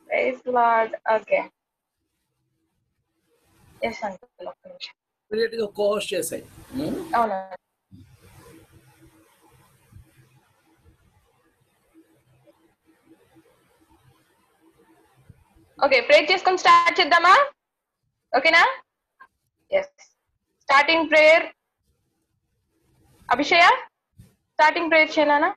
Praise Lord okay yes uncle ఒక్క నిమిషం immediate గా కోహోస్ట్ చేసాయి అవునా ఓకే ప్రే చేసుకొని స్టార్ట్ చేద్దామా ఓకేనా yes starting prayer Abhishaya starting prayer చేయనా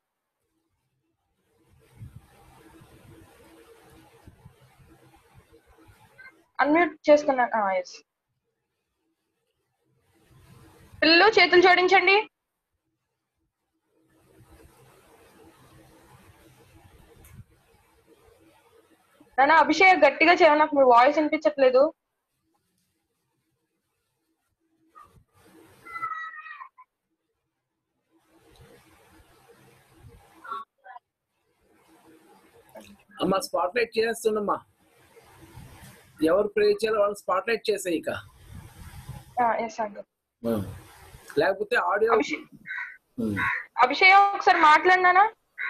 అన్మ్యూట్ చేసుకున్నాను ఎస్ పిల్లలు చేతులు జోడించండి నాన్న అభిషేక్ గట్టిగా చేయవు నాకు మీ వాయిస్ వినిపించట్లేదు అమ్మా స్పాట్ లైట్ చేస్తుండమ్మా ఎవరు ప్రే చేయాలో వాళ్ళు స్పాట్ లైట్ చేసాయి ఇక ఎస్ అంకుల్ లేకపోతే ఆడియో అభిషేక్ అభిషేక్ ఒకసారి మాట్లాడినానా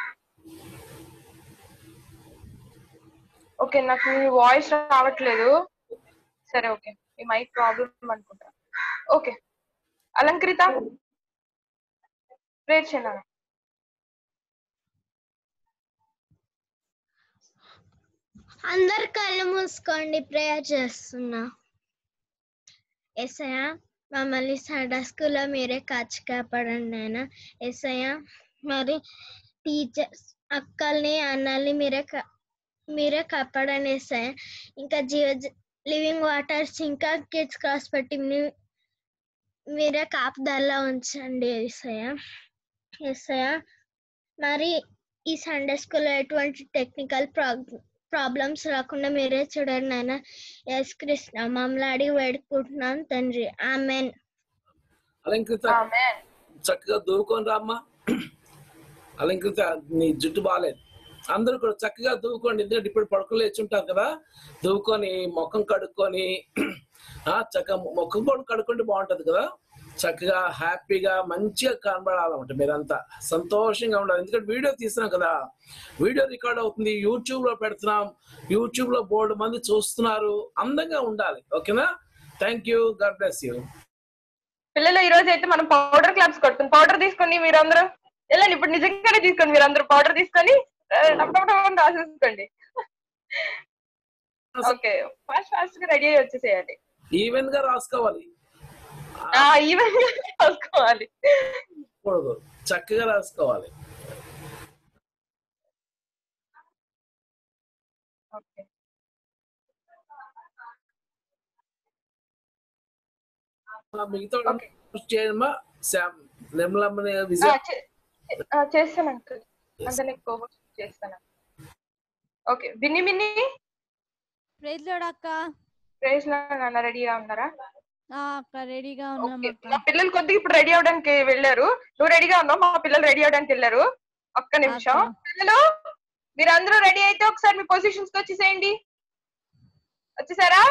ఓకే నాకు మీ వాయిస్ రావట్లేదు సరే ఓకే మీ మైక్ ప్రాబ్లం అనుకుంటా ఓకే అలంకృత ప్రేర్ చేయనా అందరు కళ్ళు మూసుకోండి ప్రేయర్ చేస్తున్నా ఎస్ఐ మమ్మల్ని సండే స్కూల్లో మీరే కాచి కాపాడండి ఆయన ఎస్ఐ మరి టీచర్స్ అక్కల్ని అన్నల్ని మీరే కా- మీరే కాపాడండి ఎస్ఐ ఇంకా జీవ లివింగ్ వాటర్స్ ఇంకా కిడ్స్ క్రాస్ పెట్టి మీరే కాపుదల్లా ఉంచండి ఎస్ఐ ఎస్ఐ మరి ఈ సండే స్కూల్లో ఎటువంటి టెక్నికల్ ప్రాబ్లమ్ ప్రాబ్లమ్స్ రాకుండా మీరే చూడండి నాయన ఎస్ కృష్ణ మమ్మల్ని అడిగి వేడుకుంటున్నాం తండ్రి ఆమెన్ అలంకృత ఆమేన్ చక్కగా దూకొని రామ్మా అలంకృత నీ జుట్టు బాగాలేదు అందరూ కూడా చక్కగా దూకోండి ఎందుకంటే ఇప్పుడు పడుకులు లేచుంటారు కదా దూకొని ముఖం కడుక్కొని ఆ చక్కగా ముఖం కూడా కడుక్కుంటే బాగుంటది కదా చక్కగా హ్యాపీగా మంచిగా కనబడాలన్నమాట మీరంతా సంతోషంగా ఉండాలి ఎందుకంటే వీడియో తీస్తున్నాం కదా వీడియో రికార్డ్ అవుతుంది యూట్యూబ్ లో పెడుతున్నాం యూట్యూబ్ లో బోర్డు మంది చూస్తున్నారు అందంగా ఉండాలి ఓకేనా thank you God bless you పిల్లలు ఈ రోజు అయితే మనం పౌడర్ క్లాప్స్ కొడుతుంది పౌడర్ తీసుకోండి మీరందరూ వెళ్ళండి ఇప్పుడు నిజంగానే తీసుకోండి మీరందరూ పౌడర్ తీసుకొని ఆ, టప్ టప్ టప్ అని రాసేసుకోండి ఓకే ఫాస్ట్ ఫాస్ట్ గా రెడీ అయ్యి వచ్చేసేయండి ఈవెన్ గా రాసుకోవాలి ఆ ఈవెన్ రాసుకోవాలి కూడదు చక్కగా రాసుకోవాలి ఓకే ఆ మిగతా Okay. చేయమ్మా శామ్ నిర్మలమ్మని ఆ, విజయ్ చే- ఆ, చేస్తాను అంకుల్ అంటే నీకు కోవర్స్ చేస్తాను okay Binni Binni praise Lord అక్క ప్రేజ్ నాన్న రెడీగా ఉన్నారా ఆ, అక్క రెడీగా ఉన్నాం ఓకే అక్క మా పిల్లలు కొద్దిగా ఇప్పుడు రెడీ అవడానికి వెళ్ళారు నువ్వు రెడీగా ఉన్నావు మా పిల్లలు రెడీ అవడానికి వెళ్ళారు ఒక్క నిమిషం అక్క. పిల్లలు మీరు అందరూ రెడీ అయితే ఒకసారి మీ పొజిషన్స్ కి వచ్చేసేయండి వచ్చేసారా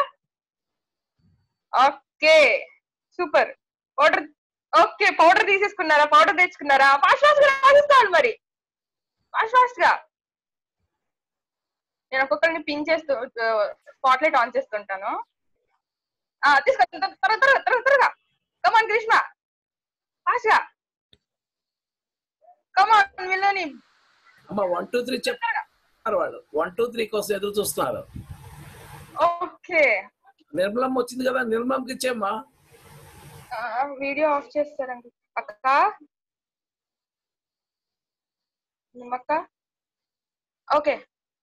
okay super powder okay powder తీసేసుకున్నారా పౌడర్ తెచ్చుకున్నారా ఫాస్ట్ ఫాస్ట్ గా రాసేసుకోవాలి మరి ఫాస్ట్ ఫాస్ట్ గా నేను ఒక్కొక్కరిని పిన్ చేస్తూ స్పాట్ లైట్ ఆన్ చేస్తుంటాను ఆ, తీసుకో త్వర త్వర త్వర త్వర త్వరగా కమాన్ గ్రీష్మ ఫాస్ట్ గా కమాన్ మిల్లని అమ్మ వన్ టూ త్రీ చెప్తారు వాళ్ళు వన్ టూ త్రీ కోసం ఎదురు చూస్తున్నారు ఓకే నిర్మలమ్మ వచ్చింది కదా నిర్మలంకి ఇచ్చేమ్మా వీడియో ఆఫ్ చేస్తారండి అక్క నిమ్మక్క ఓకే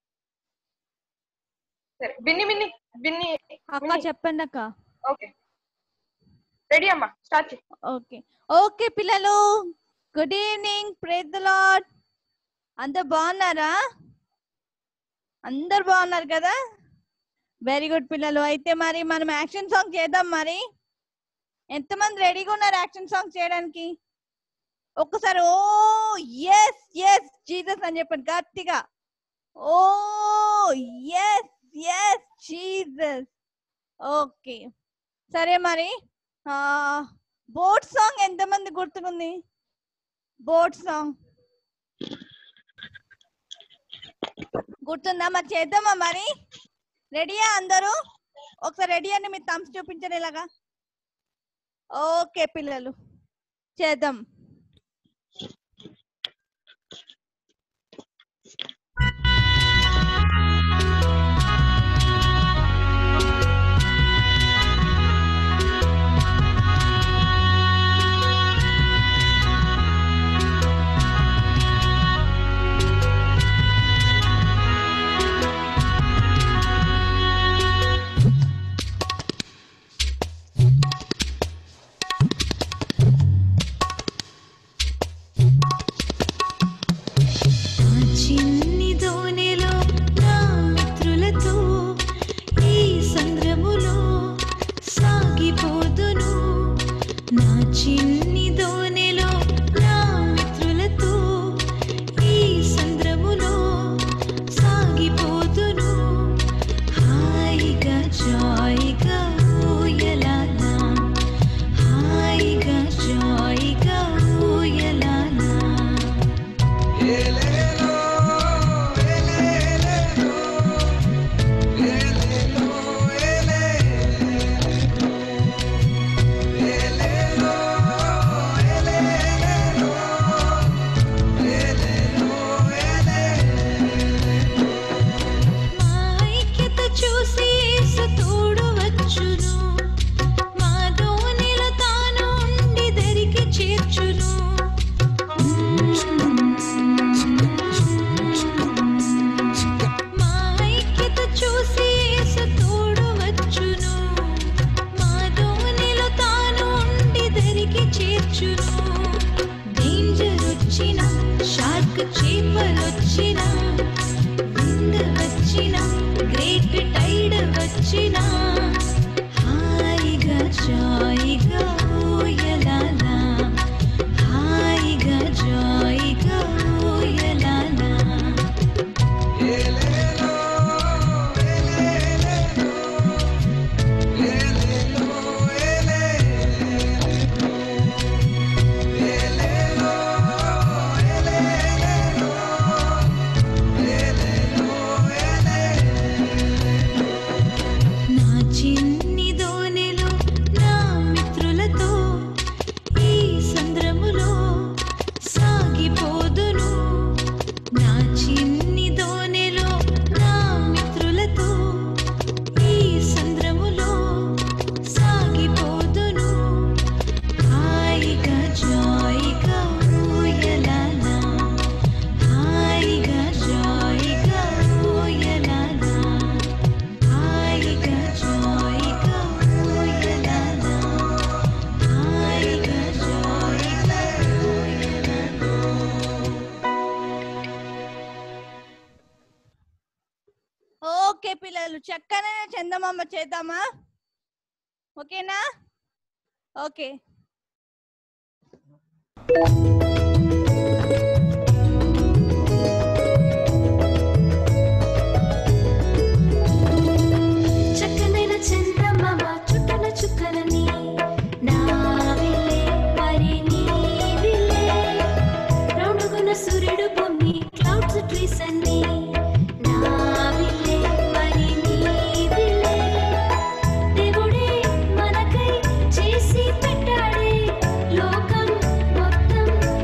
సరే బిన్ని బిన్ని బిన్ని అక్క చెప్పండి అక్క ఓకే రెడీ అమ్మా స్టార్ట్ చేయి ఓకే ఓకే పిల్లలు good evening praise the Lord అందరు బాగున్నారా అందరు బాగున్నారు కదా వెరీ గుడ్ పిల్లలు అయితే మరి మనం యాక్షన్ సాంగ్ చేద్దాం మరి ఎంతమంది రెడీగా ఉన్నారు యాక్షన్ సాంగ్ చేయడానికి ఒక్కసారి ఓ ఎస్ ఎస్ జీసస్ అని చెప్పండి గట్టిగా oh yes yes Jesus okay సరే మరి ఆ బోట్ సాంగ్ ఎంతమంది గుర్తుకుంది బోట్ సాంగ్ గుర్తుందా మరి చేద్దామా మరి రెడీయా అందరూ ఒకసారి రెడీ అని మీరు థమ్స్ చూపించండి ఇలాగా ఓకే పిల్లలు చేద్దాం నా చిన్ని దోణిలో నా మిత్రులతో ఈ సంద్రములో సాగిపోదును నా చిన్ని దోణిలో నా మిత్రులతో ఈ సంద్రములో సాగిపోదును హాయిగా జాయిగా ఊయలాలా హాయిగా జాయిగా ఊయలాలా మా ఐక్యత చూసి యేసు తోడు వచ్చును మా దోణిలో తాను ఉండి దరికి చేర్చును మా ఐక్యత చూసి యేసు తోడు వచ్చును మా దోణిలో తాను ఉండి దరికి చేర్చును డేంజర్ వచ్చిన షార్క్ చేపలొచ్చినా విండ్ వచ్చిన గ్రేట్ టైడ్ వచ్చిన హాయిగా జాయిగా ఊయలాలా హాయిగా జాయిగా ఊయలాలా నా చిన్ని దోణిలో నా మిత్రులతో ఈ సంద్రములో సాగిపోదును నా చిన్ని దోణిలో నా మిత్రులతో ఈ సంద్రములో సాగిపోదును హాయిగా జాయిగా ఊయలాలా హాయిగా జాయిగా ఊయలాలా హాయిగా జాయిగా ఊయలాలా హాయిగా జాయిగా ఊయలాలా ఓకే పిల్లలు చక్కనే చందమామ చేద్దామా ఓకేనా ఓకే చక్కనైన చందమామ చుట్టన చుక్కలని నావిలే మరి నీవిలే రౌండుగున్న సూర్యుడు భూమి క్లౌడ్స్ ట్రీస్ అన్ని నావిలే మరి నీవిలే దేవుడే మనకై చేసి పెట్టాడే లోకం మొత్తం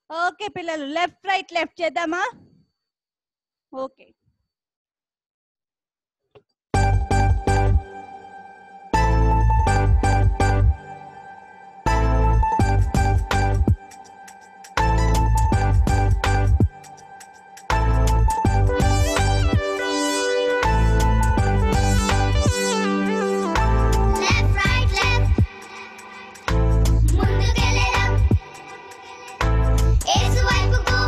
ఓకే పిల్లలు లెఫ్ట్ రైట్ లెఫ్ట్ చేద్దామా ఓకే Left, right, left. ముందుకెళ్ళడం ఏసు వైపుకు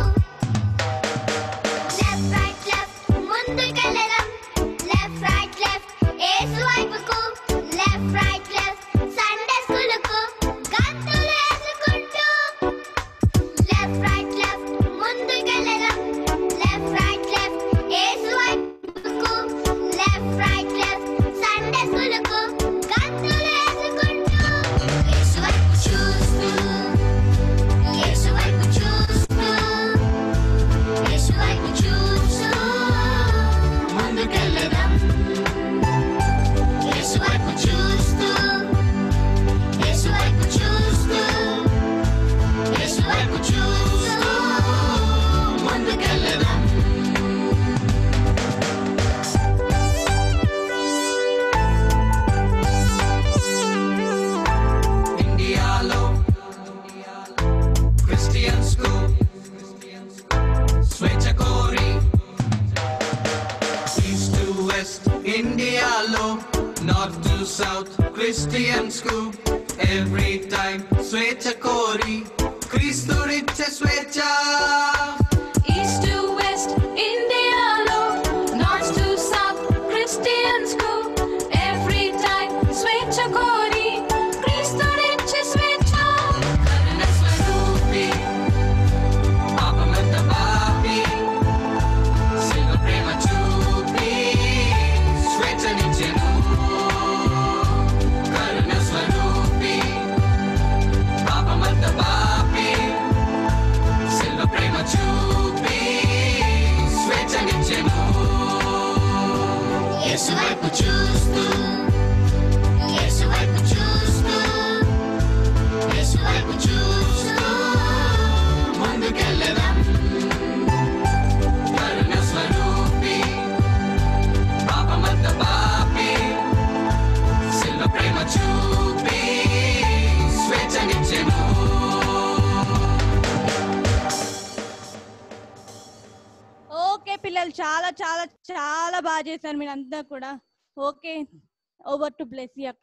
లెఫ్ట్ రైట్ లెఫ్ట్ ముందుకెళ్ళడం లెఫ్ట్ రైట్ లెఫ్ట్ ఏసు వైపుకు లెఫ్ట్ రైట్ లెఫ్ట్ సండే స్కూలుకు గంతులు వేసుకుంటూ లెఫ్ట్ రైట్ లెఫ్ట్ ముందుకెళ్ళడం లెఫ్ట్ రైట్ లెఫ్ట్ ఏసు వైపుకు లెఫ్ట్ రైట్ లెఫ్ట్ సండే స్కూలుకు గంతులు వేసుకుంటూ యేసు వైపు చూస్తూ యేసు వైపు చూస్తూ యేసు వైపు చూస్తూ ముందుకెళ్ళదాం యేసు వైపు చూస్తూ యేసు వైపు చూస్తూ యేసు వైపు చూస్తూ ముందుకెళ్ళదాం ఇండియాలో క్రిస్టియన్స్ కు స్వేచ్ఛ కోరి ఈస్ట్ టు వెస్ట్ ఇండియాలో నార్త్ టు సౌత్ క్రిస్టియన్స్ కు ఎవ్రీ టైం స్వేచ్ఛ కోరి క్రీస్తుడిచ్చే స్వేచ్ఛ ఈస్ట్ టు వెస్ట్ ఇండియాలో నార్త్ టు సౌత్ క్రిస్టియన్స్ కు ఎవ్రీ టైం స్వేచ్ఛ కోరి క్రీస్తుడిచ్చే స్వేచ్ఛ కరుణ స్వరూపి పాపమంత పాపి శివ ప్రేమ చూపి స్వేచ్ఛనిచ్చెను కరుణ స్వరూపి పాపమంత పాపి శివ ప్రేమ చూపి స్వేచ్ఛనిచ్చెను యేసు వైపు చూస్తూ యేసు వైపు చూస్తూ యేసు వైపు చూస్తూ ముందుకెళ్ళదాం కరుణ స్వరూపి పాపమంత పాపి శిల్వ ప్రేమ చూపి స్వేచ్ఛనిచ్చెను ఓకే పిల్లలు చాలా చాలా చాలా బాగా చేశారు మీరు అంతా కూడా ఓకే ఓవర్ టు బ్లెస్ అక్క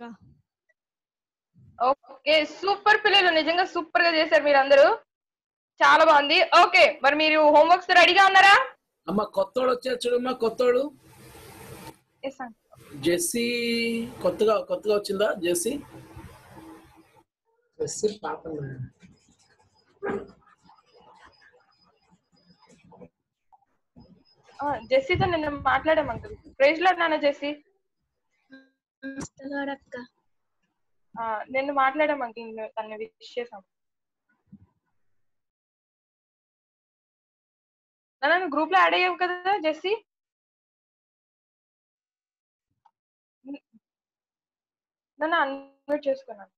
ఓకే సూపర్ పిల్లలు నిజంగా సూపర్ గా చేశారు మీరు అందరూ చాలా బాగుంది ఓకే మరి మీరు హోంవర్క్స్ రెడీగా ఉన్నారా అమ్మ కొత్తోడు వచ్చారు చూడమ్మా కొత్తోడు ఎస్ అండి. జెస్సీ కొత్తగా కొత్తగా వచ్చిందా జెస్సీ ఆ, జెస్సీతో నిన్న మాట్లాడాం అంకుల్ ప్రైజ్ లో నాన్న జెస్సీ వస్తున్నాడక్క ఆ, నిన్న మాట్లాడాం అంకుల్ తన విష్ చేసాం నాన్న గ్రూప్ లో యాడ్ అయ్యావు కదా జెస్సీ నన్ను అన్మ్యూట్ చేసుకున్నాను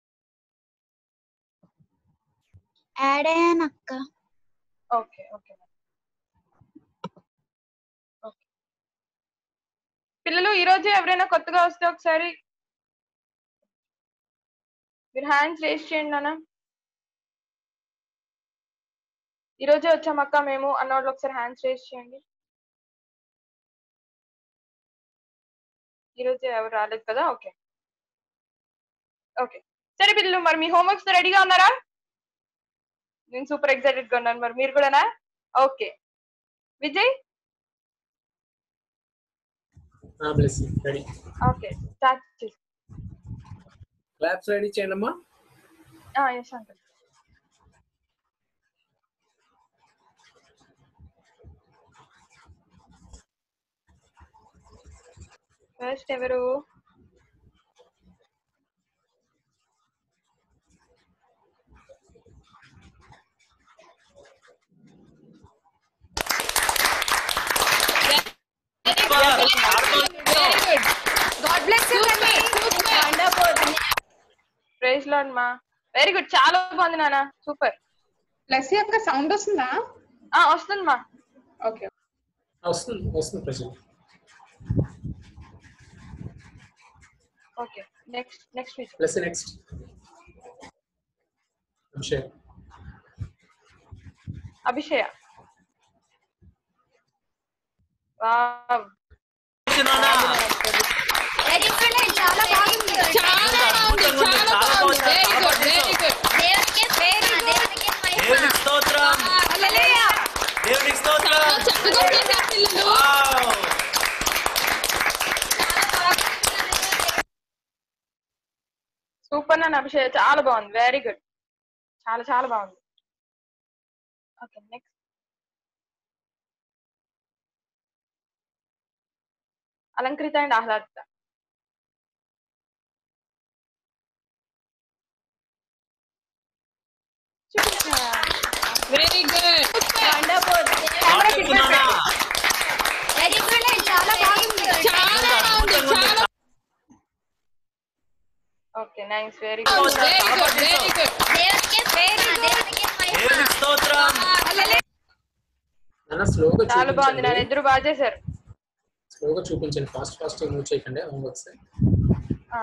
యాడ్ అయ్యానక్క ఓకే ఓకే ఓకే పిల్లలు ఈ రోజు ఎవరైనా కొత్తగా వస్తే ఒకసారి మీరు హ్యాండ్స్ రేస్ చేయండి నాన్న ఈ రోజే వచ్చామక్క మేము అన్నోళ్ళు ఒకసారి హ్యాండ్స్ రేస్ చేయండి ఈ రోజు ఎవరు రాలేదు కదా ఓకే ఓకే సరే పిల్లలు మరి మీ హోంవర్క్స్ రెడీగా ఉన్నారా నేను సూపర్ ఎక్సైటెడ్ గా ఉన్నాను మరి మీరు కూడానా okay Vijay ready okay start చేసి క్లాప్స్ రెడీ చేయండి అమ్మా ఎస్ అంకుల్ ఫస్ట్ ఎవరు God bless you praise Lord మా వెరీ గుడ్ చాలా బాగుంది నాన్న సూపర్ ప్లస్ యొక్క సౌండ్ వస్తుందా ఆ వస్తుంది మా ఓకే వస్తుంది వస్తుంది present okay next next Vijay plus next Abhishek Abhishaya wow very good చాలా బాగుంది చాలా బాగుంది చాలా బాగుంది వెరీ గుడ్ వెరీ గుడ్ దేవునికి పేరు దేవునికి మహిమ దేవునికి స్తోత్రం హల్లెలూయా దేవునికి స్తోత్రం చాలా చక్కగా చేశారు పిల్లలు వావ్. సూపర్ నన్ను అభిషేక్ చాలా బాగుంది వెరీ గుడ్ చాలా చాలా బాగుంది okay next Alankrita and Ahladita very good పాటిస్తున్నానా? వెరీ గుడ్ చాలా బాగుంది చాలా బాగుంది చాలా ఓకే నైస్ వెరీ బాగుంది good very good very good దేవునికి పేరు దేవునికి మహిమ దేవునికి స్తోత్రం హల్లెలూయా నాన్న స్లోగా చాలా బాగుంది నన్ను చూపించండి ఇద్దరు బాగా చేశారు స్లోగా చూపించండి ఫాస్ట్ ఫాస్ట్ మూవ్ చేయకండి హోంవర్క్స్ ఆ.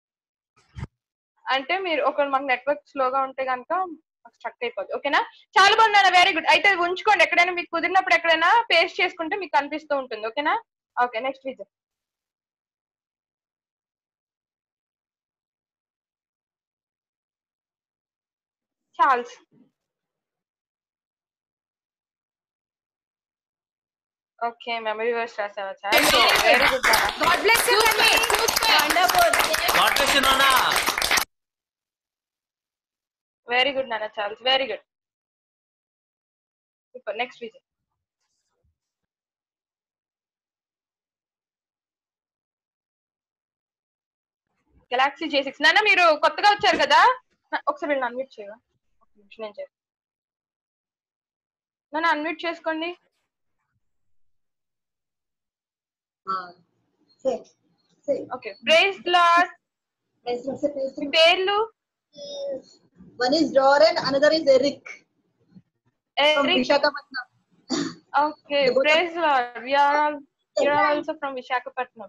అంటే మీరు ఒక మాకు నెట్వర్క్ స్లోగా ఉంటే కనుక స్ట్రక్ అయిపోద్ది ఓకేనా చాలా బాగుంది వెరీ గుడ్ అయితే అది ఉంచుకోండి ఎక్కడైనా మీకు కుదిరినప్పుడు ఎక్కడైనా పేస్ట్ చేసుకుంటే మీకు కనిపిస్తూ ఉంటుంది ఓకేనా okay next Vijay Charles okay memory verse రాసావా Charles very good God bless you తల్లి గాడ్ బ్లెస్ యు నాన్న వెరీ గుడ్ నాన్న Charles very good super next Vijay Galaxy J six నాన్న మీరు కొత్తగా వచ్చారు కదా నా- ఒకసారి వీళ్ళని అన్మ్యూట్ చేయవా ఒక నిమిషం నేను చేస్తాను నన్ను అన్మ్యూట్ చేసుకోండి ఓకే ప్రైజ్ లాడ్ మీ పేర్లు One is Doran, another is Eric from Eric Vishakhapatnam. Okay praise Lord we are all we are also from Visakhapatnam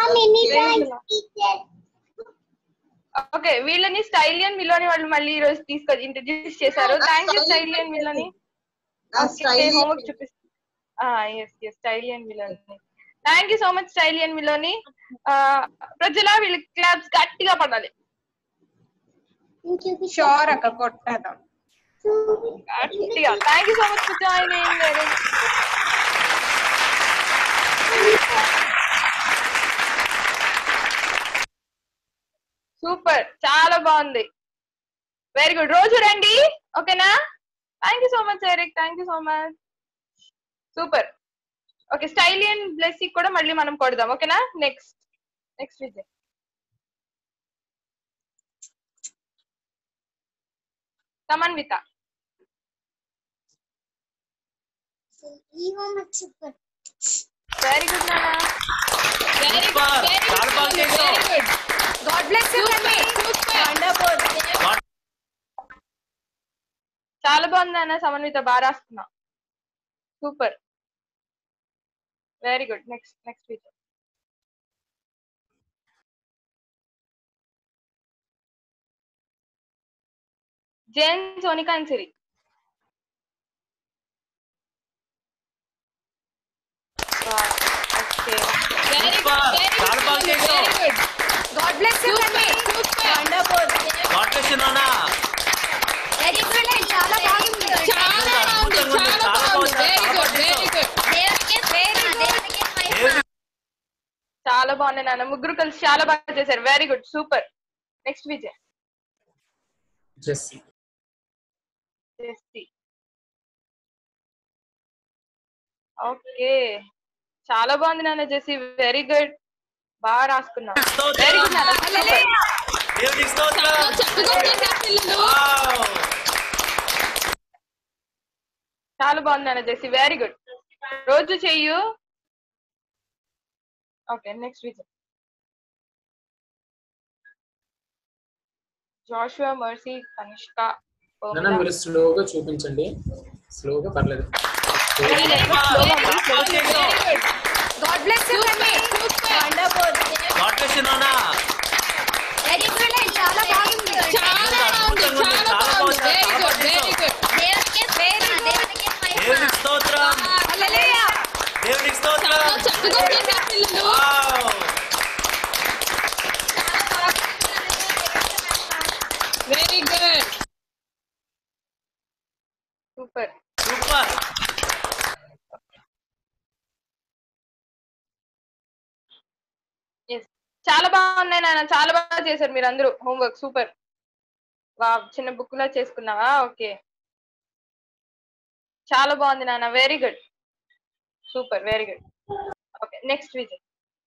okay వీళ్ళని స్టైలియన్ మిలోని వాళ్ళు మళ్ళీ ఈ రోజు తీసుకొని ఇంట్రడ్యూస్ చేశారు Ah, thank you Stylian Stylian Miloni Ah, Stylian. Homework చూపిస్తా yes yes Stylian Miloni thank you so much Stylian Miloni ప్రజల వీళ్ళ క్లాబ్స్ గట్టిగా పడాలి షోర్ అక్క కొట్టేద్దాం గట్టిగా thank you so much for joining super చాలా బాగుంది వెరీ గుడ్ రోజు రండి ఓకేనా thank you so much Eric thank you so much super okay Stylian Blessy కూడా మళ్ళీ మనం కొడదాం ఓకేనా next next Vijay Samanvita very good నానా వెరీ గుడ్ Super. వెరీ చాలా బాగా గుడ్ చేశావు. Very good God bless you తల్లి చాలా బాగుంది అన్న సమన్విత బాగా రాస్తున్నా super very good next next week Jain Sonika and Siri okay very Super. Good very చాలా బాగా గుడ్ చేశావు. Very good God bless you తల్లి గాడ్ బ్లెస్ యు నాన్న వెరీ గుడ్ చాలా బాగుంది చాలా బాగుంది చాలా బాగుంది వెరీ గుడ్ వెరీ గుడ్ దేవునికి పేరు దేవునికి మహిమ దేవునికి చాలా బాగుంది నాన్న ముగ్గురు కలిసి చాలా బాగా చేశారు very good super next Vijay Jessy Jessy okay చాలా బాగుంది నాన్న జెస్సీ వెరీ గుడ్ బాగా రాసుకున్నావు వెరీ గుడ్ నాన్న super. దేవునికి స్తోత్రం చాలా చక్కగా చేశారు పిల్లలు వావ్ చాలా బాగుంది నాన్న జెస్సీ వెరీ గుడ్ రోజు చెయ్యు okay next Vijay Joshua Mercy Kanishka నాన్న మీరు స్లోగా చూపించండి స్లోగా పర్లేదు గాడ్ బ్లెస్ యూ కన్నీ వండర్ఫుల్ గాడ్ బ్లెస్ యు నానా ఎక్సలెంట్ చాలా బాగుంది చాలా బాగుంది చాలా బాగుంది వెరీ గుడ్ వెరీ గుడ్ దేవుడికి పేరు దేవుడికి మహిమ దేవునికి స్తోత్రం హల్లెలూయా దేవునికి స్తోత్రం చక్కగా చేశారు పిల్లలు wow very good super super yes చాలా బాగున్నాయి నాన్న చాలా బాగా చేశారు మీరు అందరూ హోంవర్క్ సూపర్ వా చిన్న బుక్ లా చేసుకున్నావా ఓకే చాలా బాగుంది నాన్న very good super very good okay next Vijay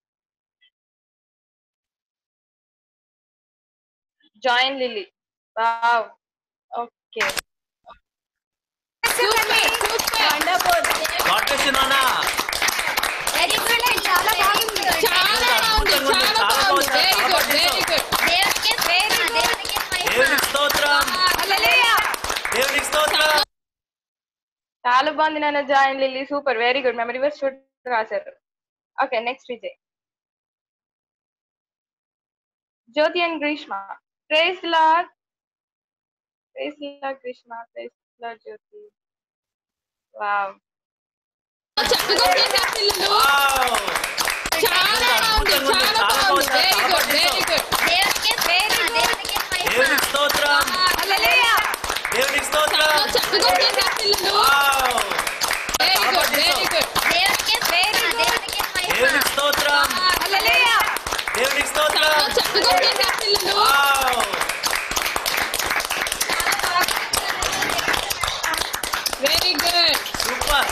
join Lilly wow okay wonderful God bless you నానా ఎక్సలెంట్ చాలా బాగుంది చాలా బాగుంది చాలా బాగుంది వెరీ గుడ్ వెరీ గుడ్ దేవుడికి పేరు దేవుడికి మహిమ దేవునికి స్తోత్రం హల్లెలూయా దేవునికి స్తోత్రం చాలా బాగుంది నాన్న join Lilly super very good memory verse చూడ రాశారు okay next Vijay Jyothi and Grishma praise Lord praise Lord Grishma praise Lord Jyothi wow చక్కగా చేశారు పిల్లలు వావ్ చాలా బాగుంది చాలా బాగుంది వెరీ గుడ్ వెరీ గుడ్ దేవుడికి పేరు దేవుడికి మహిమ దేవునికి స్తోత్రం హల్లెలూయా దేవునికి స్తోత్రం చక్కగా చేశారు పిల్లలు wow very good very good దేవుడికి పేరు దేవుడికి మహిమ దేవునికి స్తోత్రం హల్లెలూయా దేవునికి స్తోత్రం చక్కగా చేశారు పిల్లలు wow very good super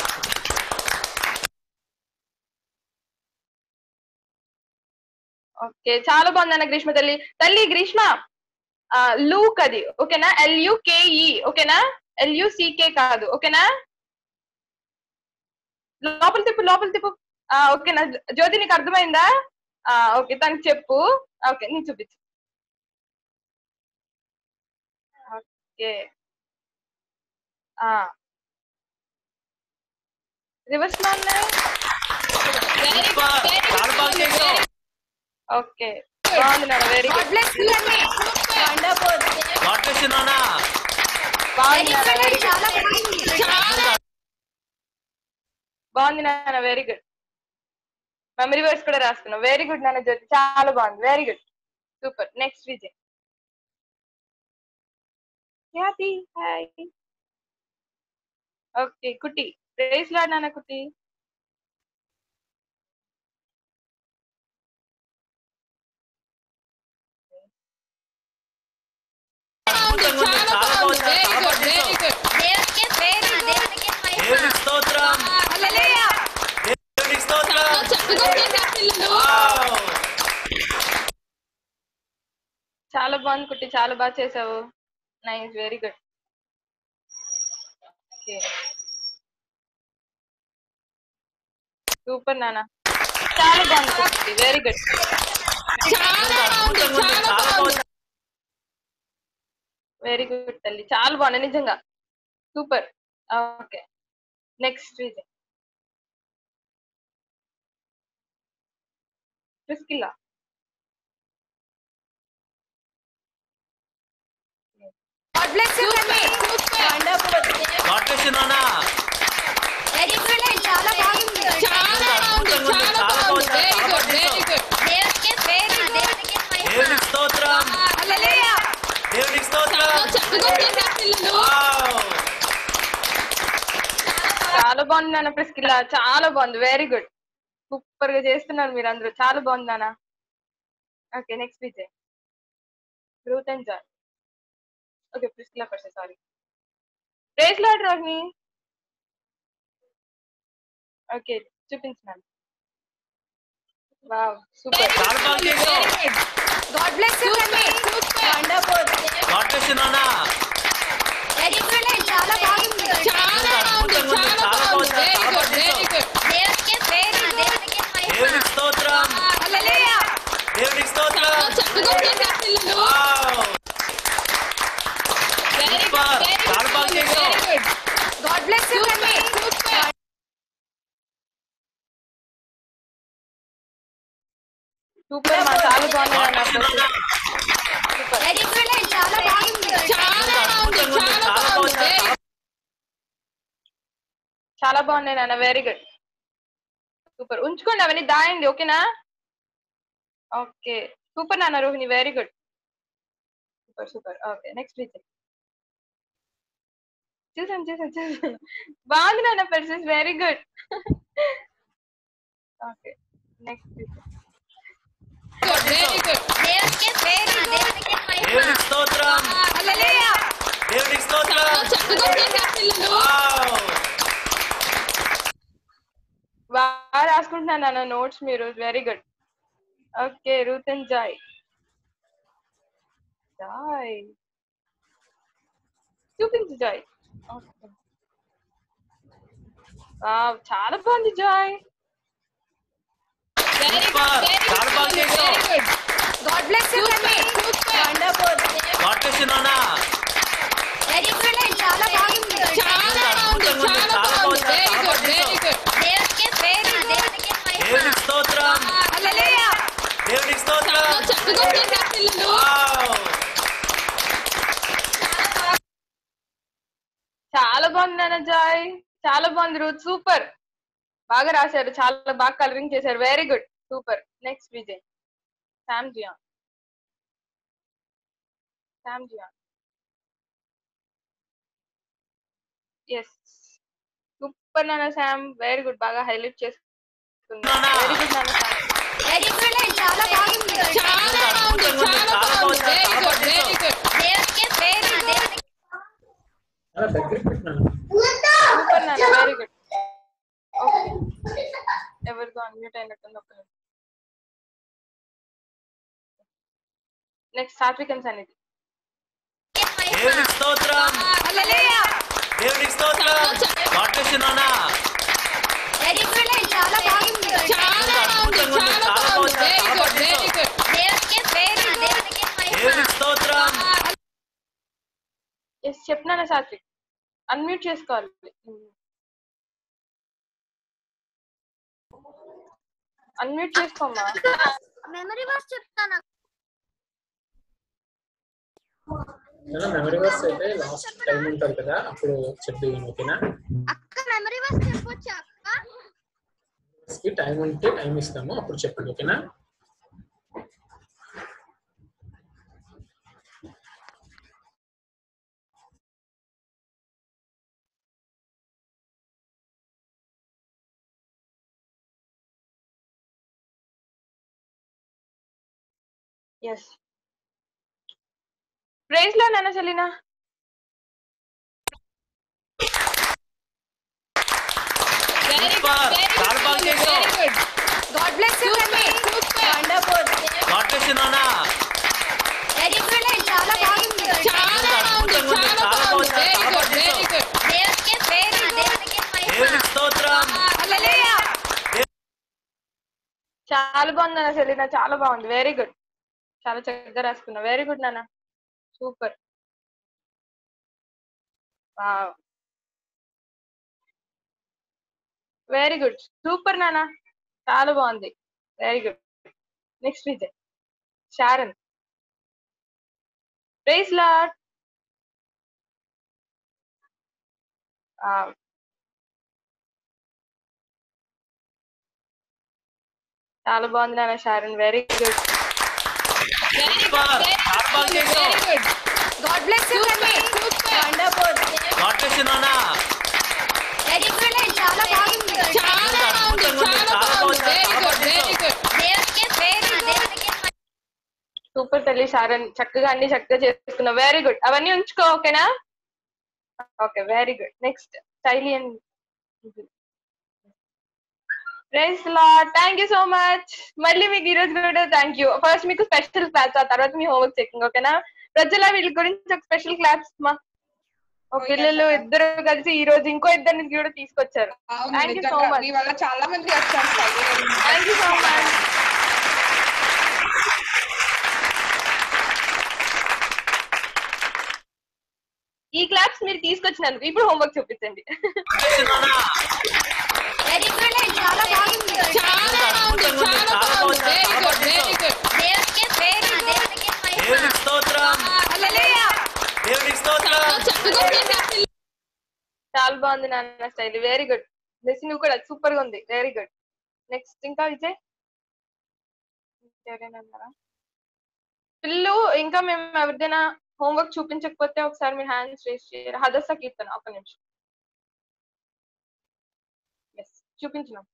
okay చాలా బాగుంది అన్న గ్రీష్మ తల్లి తల్లి గ్రీష్మ ఆ, లూక్ అది ఓకేనా ఎల్యుకేఈ ఓకేనా ఎల్యుసికే కాదు ఓకేనా లోపల తిప్పు లోపల తిప్పు ఆ, ఓకేనా జ్యోతి నీకు అర్థమైందా ఆ, ఓకే తనకి చెప్పు ఓకే నీ చూపించు ఓకే రివర్స్ లో ఉన్నాయి సూపర్ చాలా బాగా చేసావు ఓకే బాగుంది నాన్న very God good bless you కన్నీ వండర్ఫుల్ గాడ్ బ్లెస్ యు నానా బాగుంది నాన్న వెరీ ఎక్సలెంట్ గుడ్ చాలా బాగుంది చాలా బాగుంది నాన్న వెరీ గుడ్ మెమరీ వర్డ్స్ కూడా రాసుకున్నాం వెరీ గుడ్ నాన్న జ్యోతి చాలా బాగుంది very good super next Vijay Khyati hi okay కుట్టి ప్రేస్ లాడ్ నాన్న కుట్టి బాగుంది చాలా బాగుంది వెరీ గుడ్ వెరీ గుడ్ దేవుడికి పేరు దేవుడికి మహిమ దేవునికి స్తోత్రం హల్లెలూయా దేవునికి స్తోత్రం చక్కగా చేశారు పిల్లలు వావ్ చాలా బాగుంది కుట్టి చాలా బాగా చేసావు nice very good okay super నాన్న చాలా బాగుంది కుట్టి వెరీ గుడ్ చాలా బాగుంది చాలా బాగుంది వెరీ గుడ్ తల్లి చాలా బాగుంది నిజంగా super okay next Vijay Priscilla God bless you కన్నీ వండర్ఫుల్ గాడ్ బ్లెస్ యు నానా ఎక్సలెంట్ చాలా బాగుంది చాలా బాగుంది చాలా బాగుంది వెరీ గుడ్ వెరీ గుడ్ దేవుడికి పేరు దేవుడికి మహిమ దేవునికి స్తోత్రం హల్లెలూయా దేవునికి స్తోత్రం చక్కగా చేశారు పిల్లలు వావ్ చాలా బాగుంది నాన్న ప్రిస్కిల్లా చాలా బాగుంది వెరీ గుడ్ సూపర్ గా చేస్తున్నారు మీరు అందరూ చాలా బాగుంది నాన్న okay next Vijay Ruth and John okay Priscilla first sorry praise Lord Rohini okay చూపించినాను వావ్ సూపర్ చాలా బాగా చేసావు గాడ్ బ్లెస్ యూ కన్నీ వండర్ఫుల్ గాడ్ బ్లెస్ యు నానా ఎక్సలెంట్ చాలా బాగుంది చాలా బాగుంది చాలా బాగుంది వెరీ గుడ్ వెరీ గుడ్ దేవుడికి పేరు దేవుడికి మహిమ దేవునికి స్తోత్రం హల్లెలూయా దేవునికి స్తోత్రం చక్కగా చేశారు పిల్లలు వావ్ వెరీ సూపర్ గుడ్ చేసావు God bless you Tanvi super మా చాలా బాగుంది నాన్న వెరీ గుడ్ చాలా బాగుంది చాలా బాగుంది చాలా బాగుంది Very చాలా బాగున్నాయి నాన్న వెరీ గుడ్ సూపర్ ఉంచుకోండి అవన్నీ దాయండి ఓకేనా ఓకే సూపర్ నాన్న Rohini very good super super okay next రీజన్ చూసాను చూసాను చూసాను బాగుంది నాన్న Persis very good okay next good, very good. దేవుడికి పేరు దేవుడికి మహిమ దేవునికి స్తోత్రం హల్లెలూయా దేవునికి స్తోత్రం చాలా చక్కగా చేశారు పిల్లలు వావ్. బాగా రాసుకుంటున్నాను నాన్న నోట్స్ మీరు very good okay Ruth and Joy Joy చూపించు జాయ్ ఓకే వావ్ చాలా బాగుంది Joy Very good, Super. very చాలా బాగా good, చేశావు. very good. God bless you Tanvi wonderful God bless you, నాన్న. వెరీ గుడ్ చాలా బాగుంది చాలా బాగుంది చాలా బాగుంది వెరీ గుడ్ వెరీ గుడ్ దేవుడికి పేరు దేవుడికి మహిమ దేవునికి స్తోత్రం హల్లెలూయా దేవునికి స్తోత్రం చాలా చక్కగా చేశారు పిల్లలు వావ్. చాలా బాగుంది నాన్న జాయ్ చాలా బాగుంది రూత్ సూపర్ బాగా రాశారు చాలా బాగా కలరింగ్ చేశారు very good super next Vijay Sam Zion Sam Zion yes super నాన్న శామ్ వెరీ గుడ్ బాగా హైలైట్ చేసుకున్నా వెరీ గుడ్ నాన్న శామ్ వెరీ గుడ్ చాలా బాగుంది చాలా బాగుంది చాలా బాగుంది వెరీ గుడ్ వెరీ గుడ్ దేవుడికి పేరు దేవుడికి అలా దగ్గరికి పెట్టినాను సూపర్ నాన్న వెరీ గుడ్ ఎవరితో అన్మ్యూట్ అయినట్టుంది ఒక నెక్స్ట్ సాత్వికన్ సన్నిధి దేవునికి స్తోత్రం హల్లెలూయా దేవునికి స్తోత్రం God bless you, నాన్న. వెరీ గుడ్ చాలా బాగుంది చాలా బాగుంది చాలా బాగుంది వెరీ గుడ్ వెరీ గుడ్ దేవుడికి పేరు దేవుడికి మహిమ దేవునికి స్తోత్రం ఎస్ చెప్పినానా సాత్విక్ అన్మ్యూట్ చేసుకోవాలి అన్మ్యూట్ చేసుకోమ్మా మెమరీ వర్స్ చెప్తాను అలా మెమరీ వర్స్ అయితే లాస్ట్ టైం ఉంటుంది కదా అప్పుడు చెప్తాను ఓకేనా అక్క మెమరీ వర్స్ చెప్పొచ్చా అక్క కి టైం ఉంటే టైం ఇస్తాము అప్పుడు చెప్పండి ఓకేనా ఎస్ ప్రైజ్ లో నాన్న Selina very Super. Good very చాలా బాగా గుడ్ చేశావు. Very good God bless you Tanvi wonderful God bless you, నాన్న. వెరీ గుడ్ చాలా బాగుంది చాలా బాగుంది చాలా బాగుంది వెరీ గుడ్ వెరీ గుడ్ దేవుడికి పేరు దేవుడికి మహిమ దేవునికి స్తోత్రం హల్లెలూయా చాలా బాగుంది నాన్న సెలీనా చాలా బాగుంది వెరీ గుడ్ చాలా చక్కగా రాసుకున్నా వెరీ గుడ్ నాన్న సూపర్ వెరీ గుడ్ సూపర్ నాన్న చాలా బాగుంది very good next Vijay Sharon praise Lord చాలా బాగుంది నాన్న Sharon very good very Super. Good చాలా బాగా చేశావు. Very good God bless you Tanvi wonderful God bless you, నాన్న. వెరీ గుడ్ చాలా బాగుంది చాలా బాగుంది చాలా బాగుంది వెరీ గుడ్ వెరీ గుడ్ దేవుడికి పేరు దేవుడికి మహిమ సూపర్ తల్లి షారన్ చక్కగా అన్ని చక్కగా చేసుకున్నావు వెరీ గుడ్ అవన్నీ ఉంచుకో ఓకేనా okay very good next Stylian praise Lord thank you so much మళ్ళీ మీకు ఈ రోజు కూడా థ్యాంక్ యూ ఫస్ట్ మీకు స్పెషల్ క్లాస్ ఆ తర్వాత మీ హోంవర్క్ చెకింగ్ ఓకేనా ప్రజల వీళ్ళ గురించి ఒక స్పెషల్ క్లాస్ మా ఓ పిల్లలు ఇద్దరు కలిసి ఈ రోజు ఇంకో ఇద్దరిని కూడా తీసుకొచ్చారు అవును, థ్యాంక్ యూ సో నిజంగా. మచ్ మీ వల్ల చాలా మంది వచ్చారు థ్యాంక్ యూ సో మచ్ ఈ క్లాప్స్ ఫస్ట్ మీరు తీసుకొచ్చినందుకు ఇప్పుడు హోంవర్క్ చూపించండి వెరీ గుడ్ చాలా బాగుంది చాలా బాగుంది చాలా బాగుంది వెరీ గుడ్ వెరీ గుడ్ దేవుడికి పేరు దేవుడికి మహిమ దేవునికి స్తోత్రం హల్లెలూయా దేవునికి స్తోత్రం చక్కగా చేశారు పిల్లలు. చాలా బాగుంది నాన్న స్టైల్ వెరీ గుడ్ బ్లెస్సింగ్ నువ్వు కూడా సూపర్ గా ఉంది వెరీ గుడ్ నెక్స్ట్ ఇంకా విజయ్ ఎవరైనా ఉన్నారా? పిల్లు ఇంకా మేము ఎవరిదైనా హోంవర్క్ చూపించకపోతే ఒకసారి మీ హ్యాండ్స్ రేస్ చేయరు హదస్స కీర్తన ఒక నిమిషం ఎస్ చూపించినాం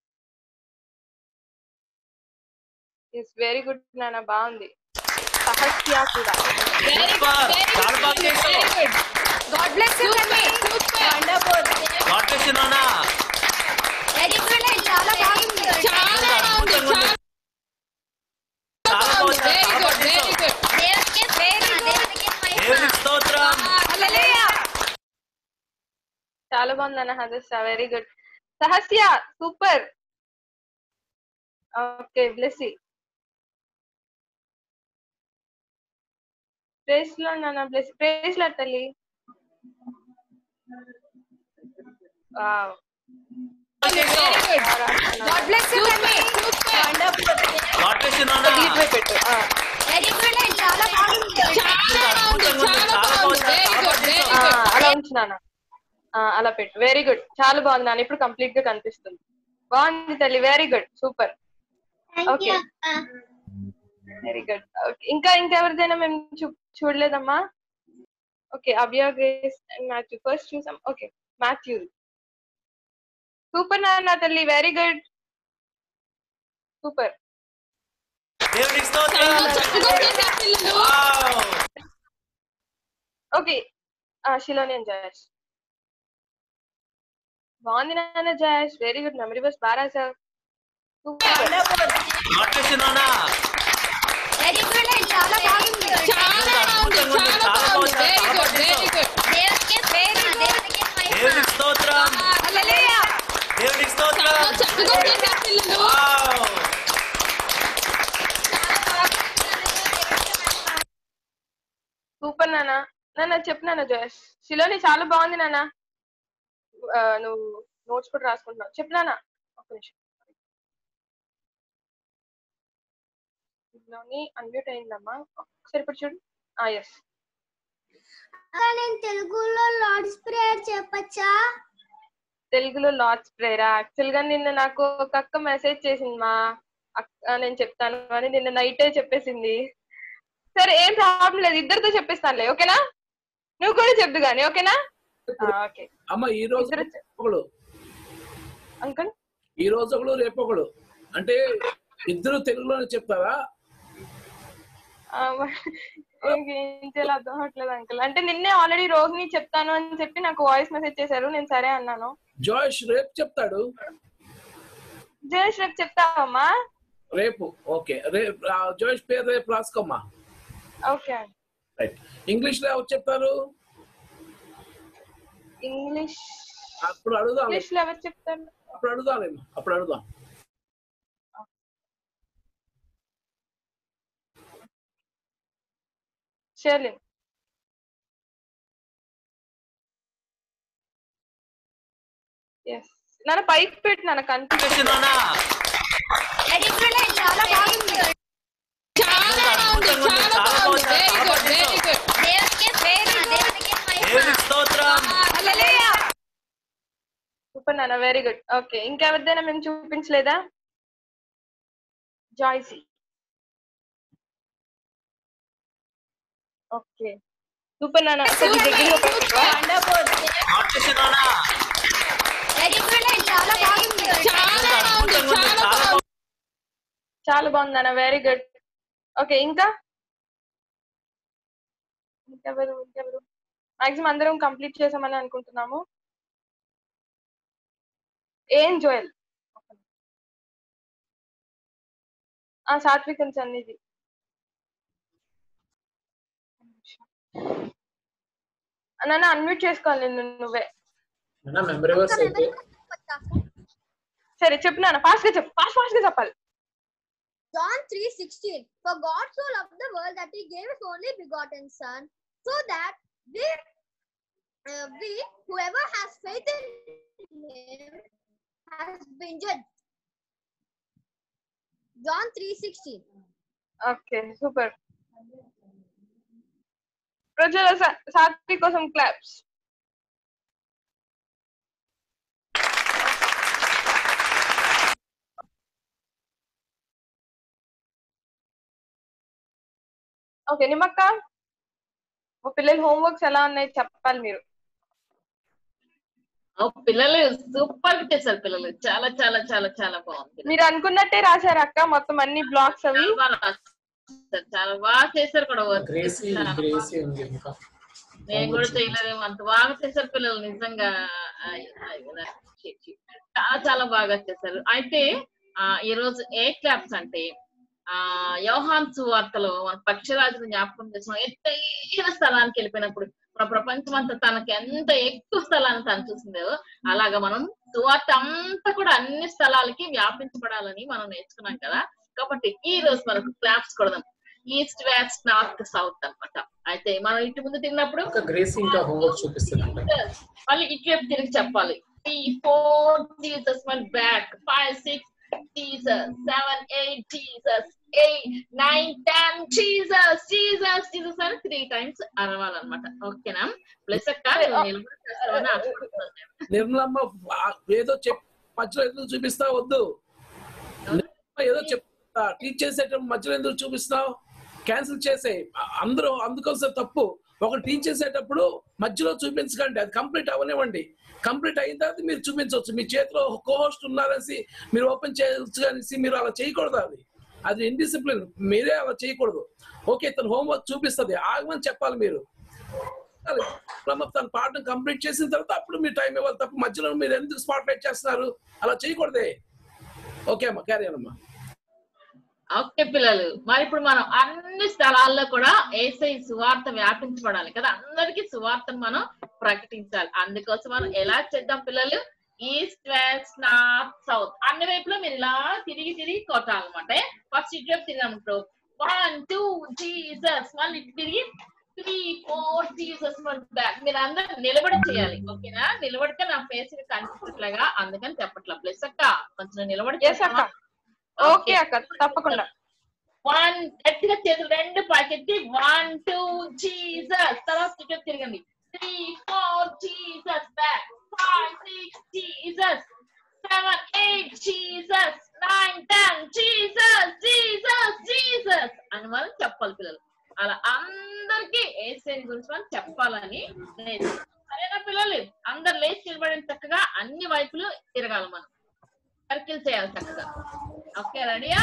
ఎస్ వెరీ గుడ్ నాన్న బాగుంది సహస్య కూడా సూపర్ చాలా బాగా చేసావు very good God bless you mummy wonderful God bless you నాన్న వెరీ గుడ్ చాలా బాగుంది చాలా బాగుంది చాలా చాలా బాగుంది వెరీ చాలా గుడ్ బాగా వెరీ చేసావు గుడ్ దేవుడికి పేరు దేవుడికి మహిమ దేవునికి స్తోత్రం హల్లెలూయా చాలా బాగుంది అన్న Hadassah very good Sahasya super okay Blessy praise Lord నాన్న బ్లెస్ ప్రేస్ లో తల్లి wow very good God bless you mummy wonderful God bless you నాన్న దీంట్లో పెట్టు ఆ. వెరీ గుడ్ చాలా బాగుంది చాలా బాగుంది చాలా బాగుంది వెరీ గుడ్ వెరీ ఆ, గుడ్ అలా ఉంచు నాన్న ఆ, అలా పెట్టు వెరీ గుడ్ చాలా బాగుంది నాన్న ఇప్పుడు కంప్లీట్ గా కనిపిస్తుంది బాగుంది తల్లి very good super okay very good okay ఇంకా ఇంకెవరిదైనా మేము చూ చూడలేదమ్మా okay Avya Grace and Matthew first చూసాం ఓకే మాథ్యూ సూపర్ నాన్న తల్లి వెరీ గుడ్ సూపర్ దేవునికి స్తోత్రం చక్కగా చేశారు పిల్లలు wow okay Shiloni and Jayesh బాగుంది నాన్న Jayesh very good memory verse బాగా రాసావు సూపర్ గాడ్ బ్లెస్ యు నాన్న వెరీ గుడ్ చాలా బాగుంది చాలా బాగుంది చాలా బాగుంది వెరీ గుడ్ వెరీ గుడ్ దేవుడికి పేరు దేవుడికి మహిమ దేవునికి స్తోత్రం హల్లెలూయా దేవునికి స్తోత్రం చక్కగా చేశారు పిల్లలు వావ్ సూపర్ నాన్న నాన్న చెప్పు నాన్న జయేష్ శిలోని చాలా బాగుంది నాన్న ఆ, నువ్వు నోట్స్ కూడా రాసుకుంటున్నావు చెప్పు నాన్న ఒక నిమిషం శిలోని అన్మ్యూట్ అయిందమ్మా ఒకసారి ఇప్పుడు చూడు ఆ ఎస్ నేను తెలుగులో లార్డ్స్ ప్రేయర్ చెప్పచ్చా తెలుగులో లార్డ్స్ ప్రేయర్ యాక్చువల్ గా నిన్న నాకు ఒక అక్క మెసేజ్ చేసింది మా అక్క నేను చెప్తాను అని నిన్న నైటే చెప్పేసింది సరే ఏం ప్రాబ్లం లేదు ఇద్దరితో చెప్పేస్తానులే ఓకేనా నువ్వు కూడా చెప్దు గానీ ఓకేనా ఓకే అమ్మ ఈ రోజు ఇద్దరు చె- ఒకడు అంకుల్ ఈ రోజు ఒకడు రేపు ఒకడు అంటే ఇద్దరు తెలుగులోనే చెప్తారా ఆ, ఏం చేయాలో అర్థం అవట్లేదు అంకుల్ అంటే నిన్నే ఆల్రెడీ రోహిణి చెప్తాను అని చెప్పి నాకు వాయిస్ మెసేజ్ చేశారు నేను సరే అన్నాను జాయిష్ రేపు చెప్తాడు జయేష్ రేపు చెప్తావమ్మా రేపు ఓకే రేపు ఆ, జాయిష్ పేరు రేపు రాసుకోమ్మా ఓకే అండి రైట్ ఇంగ్లీష్ లో ఎవరు చెప్తారు ఇంగ్లీష్ అప్పుడు అడుగుదాం ఇంగ్లీష్ లో ఎవరు చెప్తారు అప్పుడు అడుగుదాం నేను అప్పుడు అడుగుదాం షేర్లిన్ ఎస్ నాన్న పైకి పెట్టి నాన్న కనిపించదు నాన్న వెరీ గుడ్ చాలా బాగుంది చాలా బాగుంది చాలా బాగుంది వెరీ గుడ్ వెరీ గుడ్ దేవుడికి పేరు దేవుడికి మహిమ దేవునికి స్తోత్రం హల్లెలూయా సూపర్ నాన్న వెరీ గుడ్ ఓకే ఇంకెవరిదైనా మేము చూపించలేదా జాయ్సీ ఓకే సూపర్ నాన్న కొద్ది దగ్గరగా పెట్టవా? వండర్ఫుల్ గాడ్ బ్లెస్ యు నాన్న వెరీ గుడ్ చాలా బాగుంది చాలా బాగుంది చాలా బాగుంది చాలా బాగుంది నాన్న వెరీ గుడ్ ఓకే ఇంకా ఇంకెవరు ఇంకెవరు మాక్సిమం అందరం కంప్లీట్ చేసామని అనుకుంటున్నాము ఏం జోయల్ ఆ సాత్విక్ అండ్ సన్నిధి నాన్న అన్మ్యూట్ చేసుకోవాలి నిన్ను నువ్వే అన్న మెమరీ వర్స్ అయితే సరే చెప్పు నాన్న ఫాస్ట్ గా చెప్పు ఫాస్ట్ ఫాస్ట్ గా చెప్పాలి John 3:16 For God so loved the world that he gave his only begotten son so that we uh, we whoever has faith in him has been judged. John 3:16. Okay super ప్రజల సా- సాత్విక్ కోసం claps okay నిమ్మక్క మా పిల్లల homeworks ఎలా ఉన్నాయి చెప్పాలి మీరు ఓ, పిల్లలు సూపర్ గా చేశారు పిల్లలు చాలా చాలా చాలా చాలా బాగుంది మీరు అనుకున్నట్టే రాశారు అక్క మొత్తం అన్ని బ్లాక్స్ అవి చాలా బాగా రాశారు. చాలా బాగా చేశారు కూడా work. గ్రేసీ చాలా గ్రేసీ ఉంది ఇంకా నేను కూడా చేయలేదేమో అంత బాగా చేశారు పిల్లలు నిజంగా I- I will appreciate you. చాలా చాలా బాగా చేశారు అయితే ఆ ఈ రోజు ఏ క్లాప్స్ అంటే ఆ యోహాన్ సువార్తలో మన పక్షరాజుని జ్ఞాపకం చేసిన ఎత్తైన స్థలానికి వెళ్ళిపోయినప్పుడు మన ప్రపంచం అంతా తనకి ఎంత ఎక్కువ స్థలాన్ని తను చూసిందో అలాగా మనం సువార్త అంతా కూడా అన్ని స్థలాలకి వ్యాపించబడాలని మనం నేర్చుకున్నాం కదా కాబట్టి ఈ రోజు మనకు క్లాప్స్ కొడదాం ఈస్ట్ వెస్ట్ నార్త్ సౌత్ అన్నమాట అయితే మనం ఇటు ముందు తిన్నప్పుడు ఇంకా గ్రేసీ ఇంకా హోంవర్క్ చూపిస్తుందంట మళ్ళీ ఇటువైపు తిరిగి చెప్పాలి త్రీ ఫోర్ జీసస్ మళ్ళీ back five six Jesus seven eight Jesus eight nine ten Jesus Jesus Jesus అని త్రీ టైమ్స్ అరవాలన్నమాట ఓకేనా ప్లస్ అక్క నువ్వు నిలబడి చేస్తావని ఆశపడుతున్నాను. నిర్మలమ్మ ఆ ఏదో చెప్ మధ్యలో ఎందుకు చూపిస్తా వద్దు నిర్మలమ్మ ఏదో చెప్తా టీచ్ చేసేటప్పుడు మధ్యలో ఎందుకు చూపిస్తావు క్యాన్సిల్ చేసే అందరూ అందుకోసం తప్పు ఒక టీచ్ చేసేటప్పుడు మధ్యలో చూపించకండి అది కంప్లీట్ అవనివ్వండి కంప్లీట్ అయిన తర్వాత మీరు చూపించవచ్చు మీ చేతిలో కోహోస్ట్ ఉన్నారనేసి మీరు ఓపెన్ చేయొచ్చు అనేసి మీరు అలా చేయకూడదు అది అది ఇండిసిప్లిన్ మీరే అలా చేయకూడదు ఓకే తన హోంవర్క్ చూపిస్తుంది ఆగమని చెప్పాలి మీరు రమ్మ తన పాఠం కంప్లీట్ చేసిన తర్వాత అప్పుడు మీరు టైం ఇవ్వాలి తప్ప మధ్యలో మీరు ఎందుకు స్పాట్ లైట్ చేస్తున్నారు అలా చేయకూడదే ఓకే అమ్మా క్యారీ అమ్మా ఓకే పిల్లలు మరి ఇప్పుడు మనం అన్ని స్థలాల్లో కూడా ఏసై సువార్త వ్యాపించబడాలి కదా అందరికీ సువార్తను మనం ప్రకటించాలి అందుకోసం మనం ఎలా చేద్దాం పిల్లలు ఈస్ట్ వెస్ట్ నార్త్ సౌత్ అన్ని వైపులో మీరు ఇలా తిరిగి తిరిగి కొట్టాలన్నమాట ఫస్ట్ ఇటు వైపు తిరిగినప్పుడు వన్ టూ జీసస్ మళ్ళీ ఇటు తిరిగి త్రీ ఫోర్ జీసస్ బ్యాక్ మీరు అందరూ నిలబడి చేయాలి ఓకేనా నిలబడితే నా ఫేస్ కనిపించట్లేగా అందుకని చెప్పట్లా ప్లస్ అక్క కొంచెం నిలబడి ఎస్ అక్క ఓకే అక్క తప్పకుండా వన్ గట్టిగా చేతులు రెండు పైకెత్తి వన్ టూ జీసస్ తర్వాత ఇటు తిరగండి three four Jesus back five six Jesus seven eight Jesus nine ten Jesus Jesus Jesus అని మనం చెప్పాలి పిల్లలు అలా అందరికి ఏసేని గురించి మనం చెప్పాలని నేను సరేనా పిల్లలు అందరు లేచి నిలబడిన చక్కగా అన్ని వైపులు తిరగాలి మనం సర్కిల్ చేయాలి చక్కగా ఓకే రెడీయా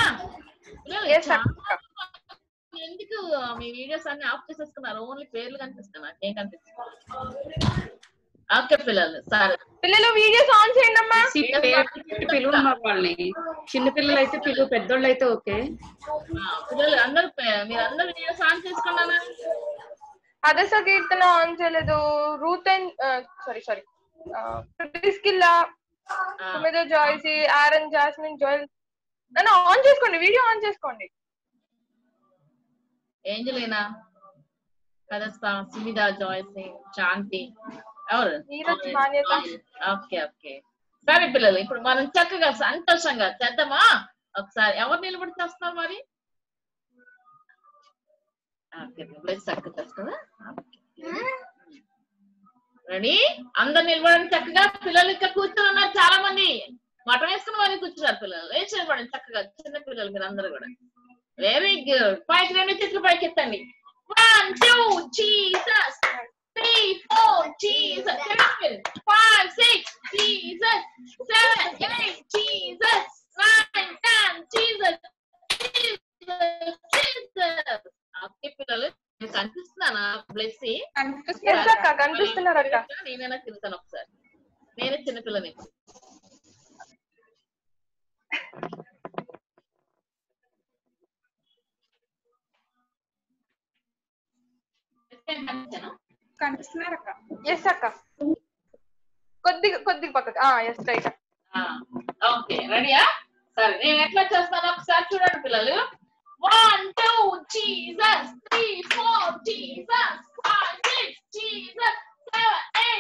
ఎందుకు మీ వీడియోస్ అన్ని ఆఫ్ చేసేసుకున్నారు ఓన్లీ పేర్లు కనిపిస్తున్నారు ఏం కనిపిస్తుంది ఓకే పిల్లలు సరే పిల్లలు వీడియోస్ ఆన్ చేయండి అమ్మా పిలువు మా వాళ్ళని చిన్న పిల్లలు అయితే పిలువు పెద్దోళ్ళు అయితే ఓకే ఆ, పిల్లలు అందరూ పే- మీరు అందరూ వీడియోస్ ఆన్ చేసుకున్నారా అదస కీర్తన ఆన్ చేయలేదు Ruth and sorry sorry Priscilla Sumitha Joycee Aaron Jasmine Joel నన్ను ఆన్ చేసుకోండి వీడియో ఆన్ చేసుకోండి ఏంజలీనా కదస్తా సుమిత జాయ్స్ శాంతి ఎవరు నీరజ్ మాన్యత. ఓకే ఓకే సరే పిల్లలు ఇప్పుడు మనం చక్కగా సంతోషంగా చేద్దామా ఒకసారి ఎవరు నిలబడి చేస్తున్నారు మరి ఓకే ప్లేస్ చక్కగా చేస్తుందా రెడీ అందరు నిలబడండి చక్కగా పిల్లలు ఇక్కడ కూర్చొని ఉన్నారు చాలా మంది మటం వేసుకుని మరి కూర్చున్నారు పిల్లలు లేచి నిలబడండి చక్కగా చిన్న పిల్లలు మీరు అందరూ కూడా వెరీ గుడ్ పైకి రెండు చేతులు పైకి ఎత్తండి one two Jesus three four Jesus five six Jesus seven eight Jesus nine ten Jesus Jesus okay పిల్లలు మీకు కనిపిస్తున్నానా బ్లెస్సి Yes, అక్క, కనిపిస్తున్నారు అక్క. నేనైనా తిరుగుతాను ఒకసారి నేనే చిన్నపిల్లని కనిపిస్తున్నారు అక్క ఎస్ అక్క కొద్దిగా కొద్దిగా పక్కకి ఎస్ రైట్ ఓకే రెడీయా సరే నేను ఎట్లా చేస్తాను ఒకసారి చూడండి పిల్లలు one two Jesus three four Jesus five six Jesus seven eight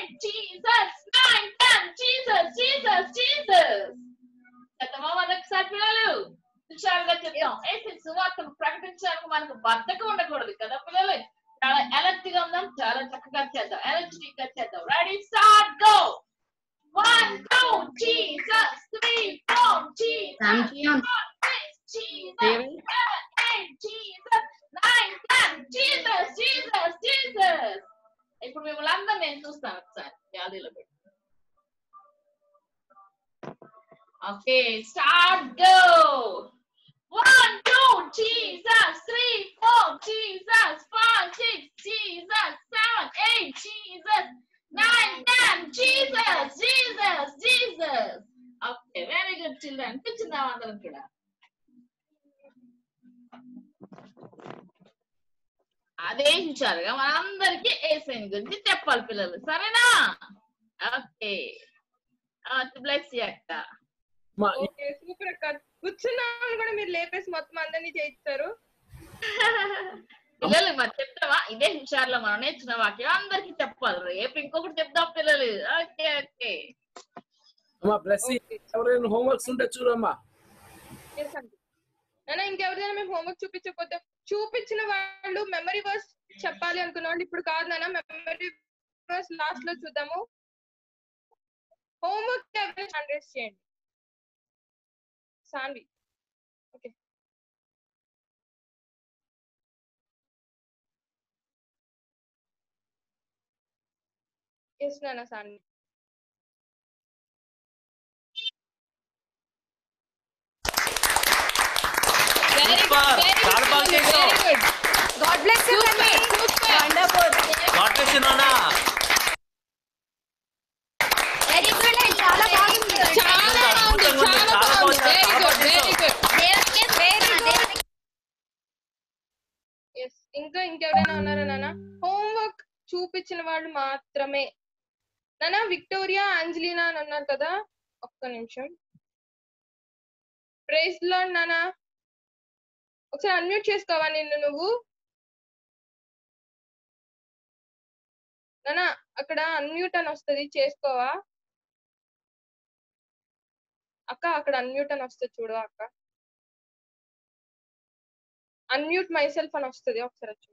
చెప్తాం ఏసీ సువార్తను ప్రకటించడానికి మనకు బద్దకం ఉండకూడదు కదా పిల్లలు చాలా అలర్ట్ గా ఉందాం చాలా చక్కగా చేద్దాం ఎనర్జెటిక్ గా చేద్దాం ready start go one two Jesus three four Jesus Champion. Jesus eight Jesus nine ten Jesus Jesus Jesus ఇప్పుడు మిమ్మల్ని అందరూ నేను చూస్తాను ఒకసారి గ్యాలరీలో పెట్టి okay start go one two Jesus three four Jesus five six Jesus seven eight Jesus nine ten Jesus Jesus Jesus okay very good children కూర్చుందాం అందరం కూడా అదే హుషారుగా మనందరికీ ఏసైన్ గురించి చెప్పాలి పిల్లలు సరేనా ఓకే బ్లెస్ అక్క ఓకే సూపర్ అక్క కూర్చున్న వాళ్ళు కూడా మీరు లేపేసి మొత్తం అందరినీ చేయిస్తారు పిల్లలు మరి చెప్తావా ఇదే హుషారులో మనం నేర్చుకున్న వాక్యం అందరికి చెప్పాలి రేపు ఇంకొకటి చెప్దాం పిల్లలు ఓకే ఓకే అమ్మా బ్లెస్ ఎవరైనా హోంవర్క్స్ ఉంటే చూడమ్మా Yes, aunty. నాన్న ఇంకెవరిదైనా మేము హోంవర్క్ చూపించకపోతే చూపించిన వాళ్ళు మెమరీ వర్స్ చెప్పాలి అనుకున్న వాళ్ళు ఇప్పుడు కాదు నాన్న మెమరీ వర్స్ లాస్ట్ లో చూద్దాము హోంవర్క్ ఎవరైనా హ్యాండ్ రైస్ చేయండి సాన్వి ఓకే ఎస్ నాన్న సాన్వి సూపర్ చాలా బాగా చేసావు God bless you Tanvi wonderful God bless you నాన్న వెరీ గుడ్ చాలా బాగుంది చాలా బాగుంది చాలా బాగుంది వెరీ గుడ్ వెరీ గుడ్ దేవునికి పేరు దేవునికి ఎస్ ఇంకా ఇంకెవరైనా ఉన్నారా నాన్న హోంవర్క్ చూపించిన వాళ్ళు మాత్రమే నాన్న విక్టోరియా అంజలినా అని ఉన్నారు కదా ఒక్క నిమిషం ప్రైజ్ లో నాన్న ఒకసారి అన్మ్యూట్ చేసుకోవా నిన్ను నువ్వు నాన్న అక్కడ అన్మ్యూట్ అని వస్తుంది చేసుకోవా అక్క అక్కడ అన్మ్యూట్ అని వస్తుంది చూడు అక్క అన్మ్యూట్ మై సెల్ఫ్ అని వస్తుంది ఒకసారి చూడు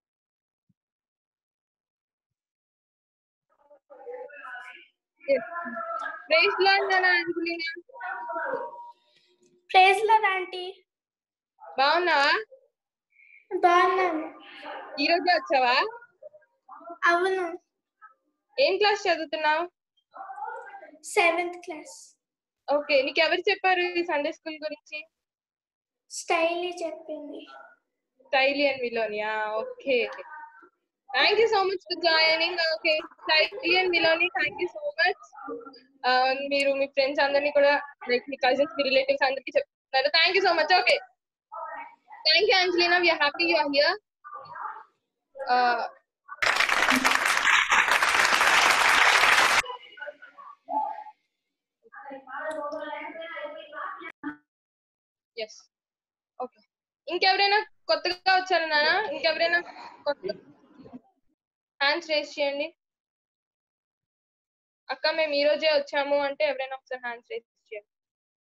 ప్రైజ్ లో నాన్న అంజలినా ప్రైజ్ లో ఆంటీ బాగున్నావా బాగున్నాను ఈ రోజే వచ్చావా అవును ఏం క్లాస్ చదువుతున్నావు సెవెంత్ క్లాస్ ఓకే నీకు ఎవరు చెప్పారు ఈ సండే స్కూల్ గురించి స్టైలీ చెప్పింది Styli and Milonia okay thank you so much for joining okay Styli and Miloni thank you so much మీరు మీ ఫ్రెండ్స్ అందరినీ కూడా లైక్ మీ కజిన్స్ మీ రిలేటివ్స్ అందరికీ చెప్తున్నారు thank you so much okay thank you Angelina we are happy you are here yes okay ఇంకెవరైనా కొత్తగా వచ్చారా నాన్న ఇంకెవరైనా కొత్త హ్యాండ్స్ రేస్ చేయండి అక్క మేము ఈ రోజే వచ్చాము అంటే ఎవరైనా ఒకసారి హ్యాండ్స్ రేస్ చేయండి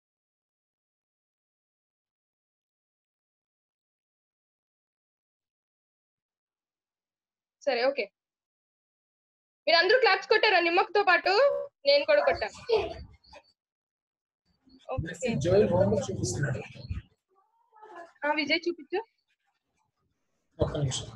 సరే ఓకే మీరు అందరూ క్లాప్స్ కొట్టారా నిమ్మకతో పాటు నేను కూడా కొట్టాను ఓకే జోయల్ హోంవర్క్ చూపిస్తున్నాడు ఆ, విజయ్ చూపించు ఒక్క నిమిషం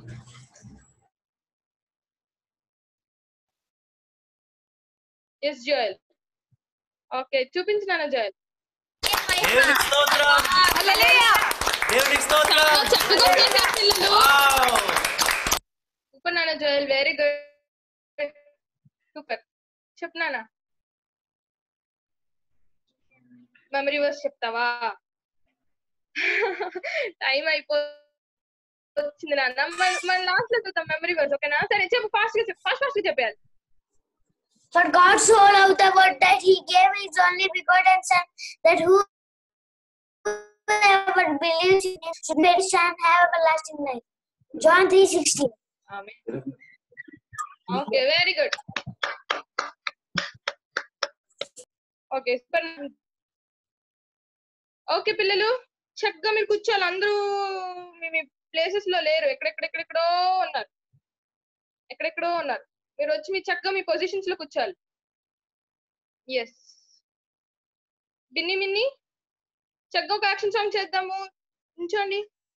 ఎస్ జోయల్ ఓకే చూపించినానా జోయల్ దేవునికి స్తోత్రం హల్లెలూయా దేవునికి స్తోత్రం చక్కగా చేశారు పిల్లలు వావ్ సూపర్ నాన్న జోయల్ వెరీ గుడ్ సూపర్ చెప్పు నాన్న మెమరీ వర్స్ చెప్తావా టైం అయిపో వచ్చింది నాన్న మన- మన లాస్ట్ లో చూద్దాం మెమరీ వర్స్ ఓకేనా సరే చెప్పు ఫాస్ట్ గా చెప్పు ఫాస్ట్ ఫాస్ట్ గా చెప్పేయాలి For God so loved the world that he gave his only begotten Son, that whoever believes in him should perish and have everlasting life. John 3:16. Okay very good okay super okay పిల్లలు చక్కగా మీరు కూర్చోవాలి అందరూ మీ మీ places లో లేరు ఎక్కడెక్కడెక్కడెక్కడో ఉన్నారు ఎక్కడెక్కడో ఉన్నారు మీరు వచ్చి మీ చక్కగా మీ పొజిషన్స్ లో కూర్చోవాలి ఎస్ బిన్ని మిన్ని చక్కగా ఒక యాక్షన్ సాంగ్ చేద్దాము ఉంచండి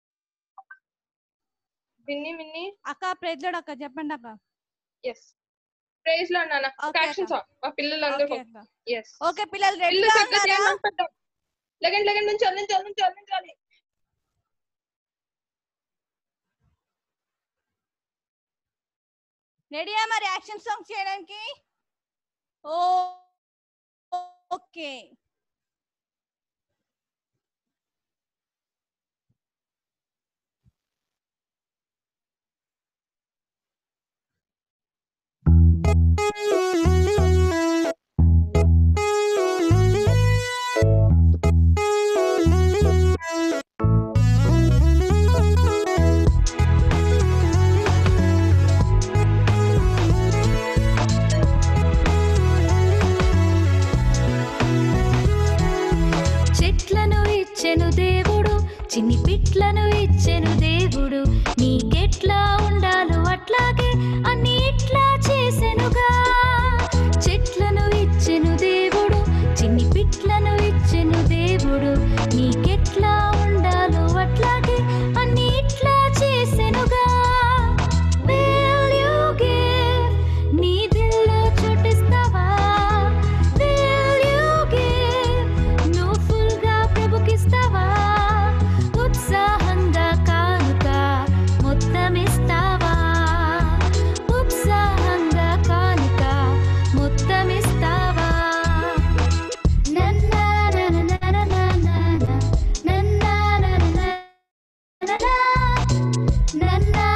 బిన్ని మిన్ని అక్క ప్రెజ్లాడు అక్క చెప్పండి అక్క ఎస్ ప్రైజ్ లో నాన్న ఒక యాక్షన్ సాంగ్ మా పిల్లలందరూ ఎస్ ఓకే పిల్లలు రెడీ పిల్లలు చక్కగా చేయమని పెట్టాం లెగండి లెగండి నుంచి నుంచి నుంచి నుంచి రెడీయా మరి యాక్షన్ సాంగ్ చేయడానికి ఓ ఓకే చెట్లను ఇచ్చెను దేవుడు చిన్ని పిట్లను ఇచ్చెను దేవుడు నీకెట్లా ఉండాలో అట్లాగే అన్ని ఇట్లా చేసెనుగా చెట్లను ఇచ్చెను దేవుడు చిన్ని పిట్లను ఇచ్చెను దేవుడు నీకెట్లా ఉండాలో అట్లాగే అన్ని ఇట్లా చేసెనుగా Will you give? నీ దిల్లో చోటిస్తావా Will you give? నువ్వు ఫుల్ గా ప్రభుకిస్తావా ఉత్సాహంగా కానుక మొత్తం ఇస్తావా ఉత్సాహంగా కానుక మొత్తం ఇస్తావా నన్నా నన్న నన్న నన్న నన్న నన్న నన్న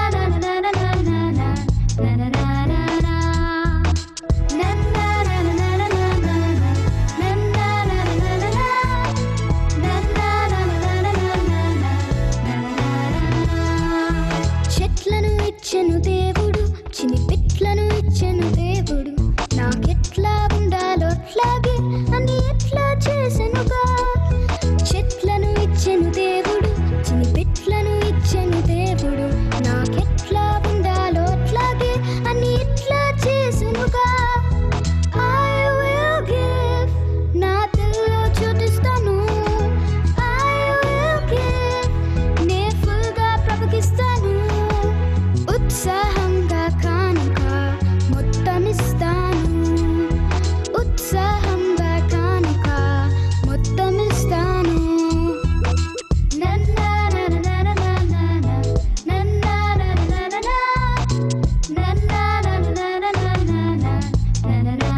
చెట్లను ఇచ్చెను దేవుడు చిన్ని పిట్లను ఇచ్చెను దేవుడు నాకెట్లా ఉండాలో అట్లాగే అన్ని ఎట్లా చేసెనుగా చెట్లను ఇచ్చెను దేవుడు చిన్ని పిట్లను ఇచ్చెను దేవుడు నాకెట్లా ఉండాలో అట్లాగే అన్ని ఎట్లా చేసెనుగా I will give నా దిల్లో చోటిస్తాను I will give నే ఫుల్ గా ప్రవహిస్తాను ఉత్సాహంగా కానుక మొత్తం ఇస్తాను ఉత్సాహంగా కానుక మొత్తం ఇస్తాను నన్నా నన్న నన్న నన్న నన్నా నన్న నన్న నన్నా నన్న నన్న నన్న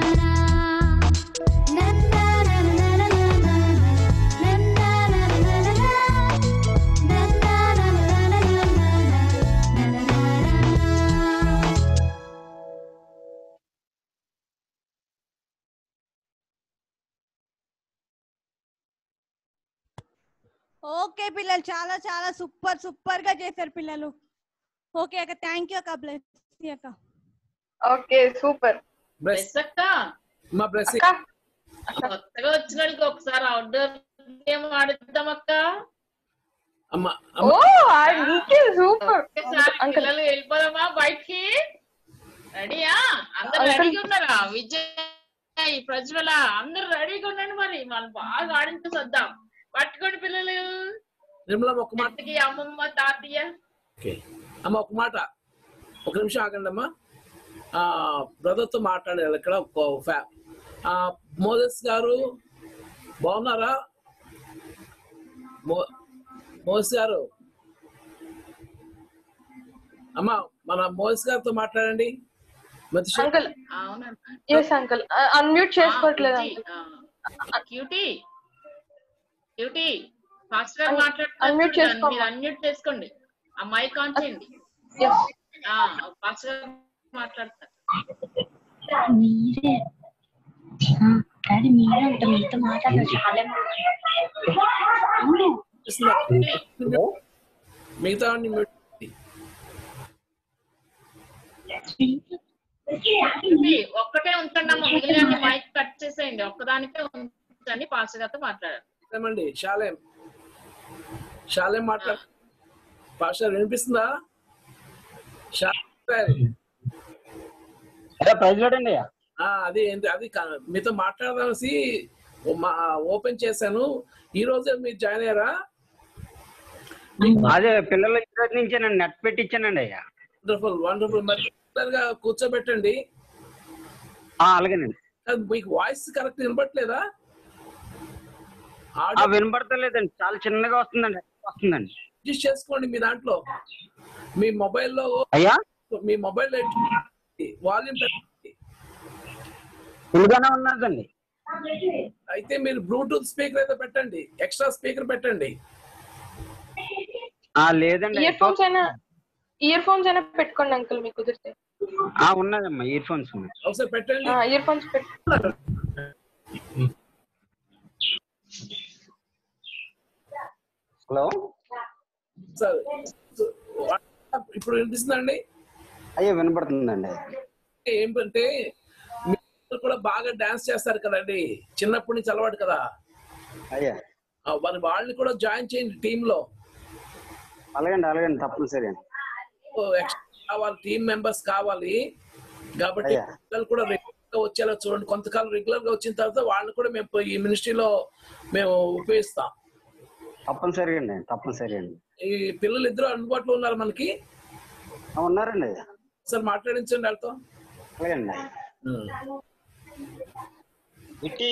ఓకే పిల్లలు చాలా చాలా సూపర్ సూపర్ గా చేశారు పిల్లలు ఓకే అక్క థ్యాంక్ యూ అక్క బ్లెస్ అక్క ఓకే సూపర్ బ్లెస్ అక్క మా బ్లెస్ కొత్తగా వచ్చిన వాళ్ళకి ఒకసారి అవుట్డోర్ గేమ్ ఆడిద్దాం అక్క అమ్మ ఓ ఇంకే సూపర్ ఒక్కసారి పిల్లలు వెళ్ళిపోదామా బయటికి రెడీయా అందరు Uncle. రెడీగా ఉన్నారా విజయ్ ప్రజ్వల అందరు రెడీగా ఉండండి మరి మనం బాగా ఆడించేసొద్దాం పట్టుకోండి పిల్లలు నిర్మల ఒక మాట ఇంతకీ అమ్మమ్మ తాతయ్య ఓకే అమ్మ ఒక మాట ఒక నిమిషం ఆగండి అమ్మా ఆ బ్రదర్తో మాట్లాడారు ఇక్కడ ఒక ఫ్యా ఆ, మోదస్ గారు బాగున్నారా మో మోదస్ గారు అమ్మా మన మోదస్ గారితో మాట్లాడండి మతిష అంకుల్ అవునండి ఎస్ అంకుల్ అన్మ్యూట్ చేసుకోవట్లేదు అంకుల్ క్యూటీ క్యూటీ ఫాస్ట్ గా Un- మాట్లాడుతున్నారు unmute చేసుకో. మీరు అన్మ్యూట్ చేసుకోండి ఆ మైక్ ఆన్ చేయండి ఫాస్ట్ గా మాట్లాడతారు మీరే డాడీ మీరే అంట మీతో మాట్లాడారు చాలా మిగతా వాడిని mute చేయండి. క్యూటీ, ఒక్కటే ఉంచండి అమ్మ మిగిలిన మైక్ కట్ చేసేయండి ఒక్కదానికే ఉంచండి ఫాస్ట్ గాతో మాట్లాడారు ఏమండి శాలేం షాలే మాట్లాడు పాష వినిపిస్తుందా షాలే ప్రైజ్ అండి ఆ, అది ఏంటి అది కా- మీతో మాట్లాడదామసి మా ఓపెన్ చేశాను ఈ రోజే మీరు జాయిన్ అయ్యారా అదే పిల్లల ఈ రోజు నుంచి నేను నెట్ పెట్టించానండి అయ్యా వండర్ఫుల్ వండర్ఫుల్ మరి regular గా కూర్చోబెట్టండి ఆ, అలాగేనండి అది మీకు వాయిస్ కరెక్ట్ వినపట్లేదా ఆ, వినపడతలేదండి చాలా చిన్నగా వస్తుందండి వస్తుందండి అడ్జస్ట్ చేసుకోండి మీ దాంట్లో మీ మొబైల్లో అయ్యా మీ మొబైల్ వాల్యూమ్ ఫుల్గానే ఉన్నదండి అయితే మీరు బ్లూటూత్ స్పీకర్ అయితే పెట్టండి ఎక్స్ట్రా స్పీకర్ పెట్టండి ఆ, లేదండి ఇయర్ ఫోన్స్ అయినా ఇయర్ ఫోన్స్ అయినా పెట్టుకోండి అంకుల్ మీకు కుదిరితే ఆ, ఉన్నదమ్మా ఇయర్ ఫోన్స్ ఉన్నాయి ఒకసారి పెట్టండి ఇయర్ ఫోన్స్ పెట్టు హలో సార్ ఇప్పుడు వినిపిస్తుందండి అయ్యో వినపడుతుందండి ఏంటంటే మీరు కూడా బాగా డాన్స్ చేస్తారు కదండి చిన్నప్పటి నుంచి అలవాటు కదా అయ్యా ఆ, మరి వాళ్ళని కూడా జాయిన్ చేయండి టీమ్ లో అలాగండి అలాగండి తప్పనిసరి అండి ఓ, extra కావాలి టీమ్ మెంబర్స్ కావాలి కాబట్టి అయ్యా. పిల్లలు కూడా రెగ్యులర్ గా వచ్చేలా చూడండి కొంతకాలం రెగ్యులర్ గా వచ్చిన తర్వాత వాళ్ళని కూడా మేము ఈ మినిస్ట్రీలో మేము ఉపయోగిస్తాం తప్పనిసరి అండి తప్పనిసరి అండి ఈ పిల్లలు ఇద్దరు అందుబాటులో ఉన్నారు మనకి ఆ, ఉన్నారండి అయ్యా సార్ మాట్లాడించండి వాళ్ళతో అలాగండి ఇట్టి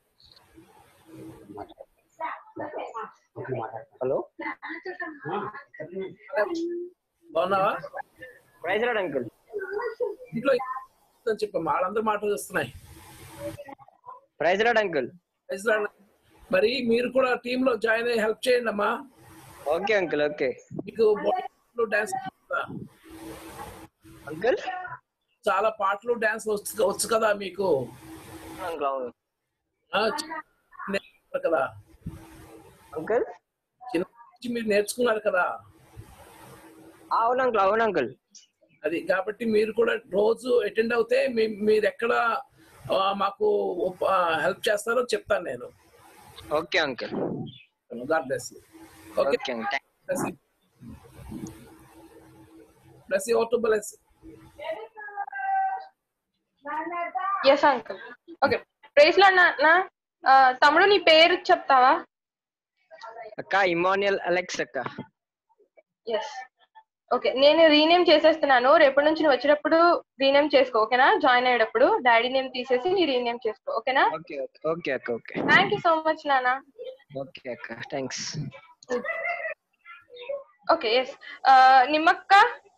హలో బాగున్నావా ప్రైజ్ రాడు అంకుల్ ఇంట్లో అని చెప్పమ్మా వాళ్ళందరూ మాటలు వస్తున్నాయి ప్రైజ్ రాడు అంకుల్ ప్రైజ్ లార్డ్. మరి మీరు కూడా టీమ్ లో జాయిన్ అయ్యి హెల్ప్ చేయండి అమ్మా ఓకే అంకుల్ ఓకే మీకు డాన్స్ అంకుల్ చాలా పాటలు డాన్స్ వచ్చు వచ్చు కదా మీకు అంకుల్ అవును ఆ, చిన్న నేర్చుకున్నారు కదా అంకుల్ చిన్న నుంచి మీరు నేర్చుకున్నారు కదా అవును అంకుల్ అవును అంకుల్ అది కాబట్టి మీరు కూడా రోజు అటెండ్ అవుతే మీ- మీరు ఎక్కడ ఆ, మాకు హెల్ప్ చేస్తారో చెప్తాను నేను okay uncle God bless okay okay uncle bless bless you to bless yes uncle okay praise Lord నా తమ్ముడు నీ పేరు చెప్తావా అక్క ఇమాన్యుయల్ అలెక్స్ అక్క ఎస్ ఓకే నేను రీనేమ్ చేసేస్తున్నాను రేపటి నుంచి నువ్వు వచ్చేటప్పుడు రీనేమ్ చేసుకో ఓకేనా జాయిన్ అయ్యేటప్పుడు డాడీ నేమ్ తీసేసి నీ రీనేమ్ చేసుకో ఓకేనా ఓకే ఓకే ఓకే అక్క okay thank you so much నానా ఓకే అక్క థ్యాంక్స్ ఓకే ఎస్ నిమ్మక్క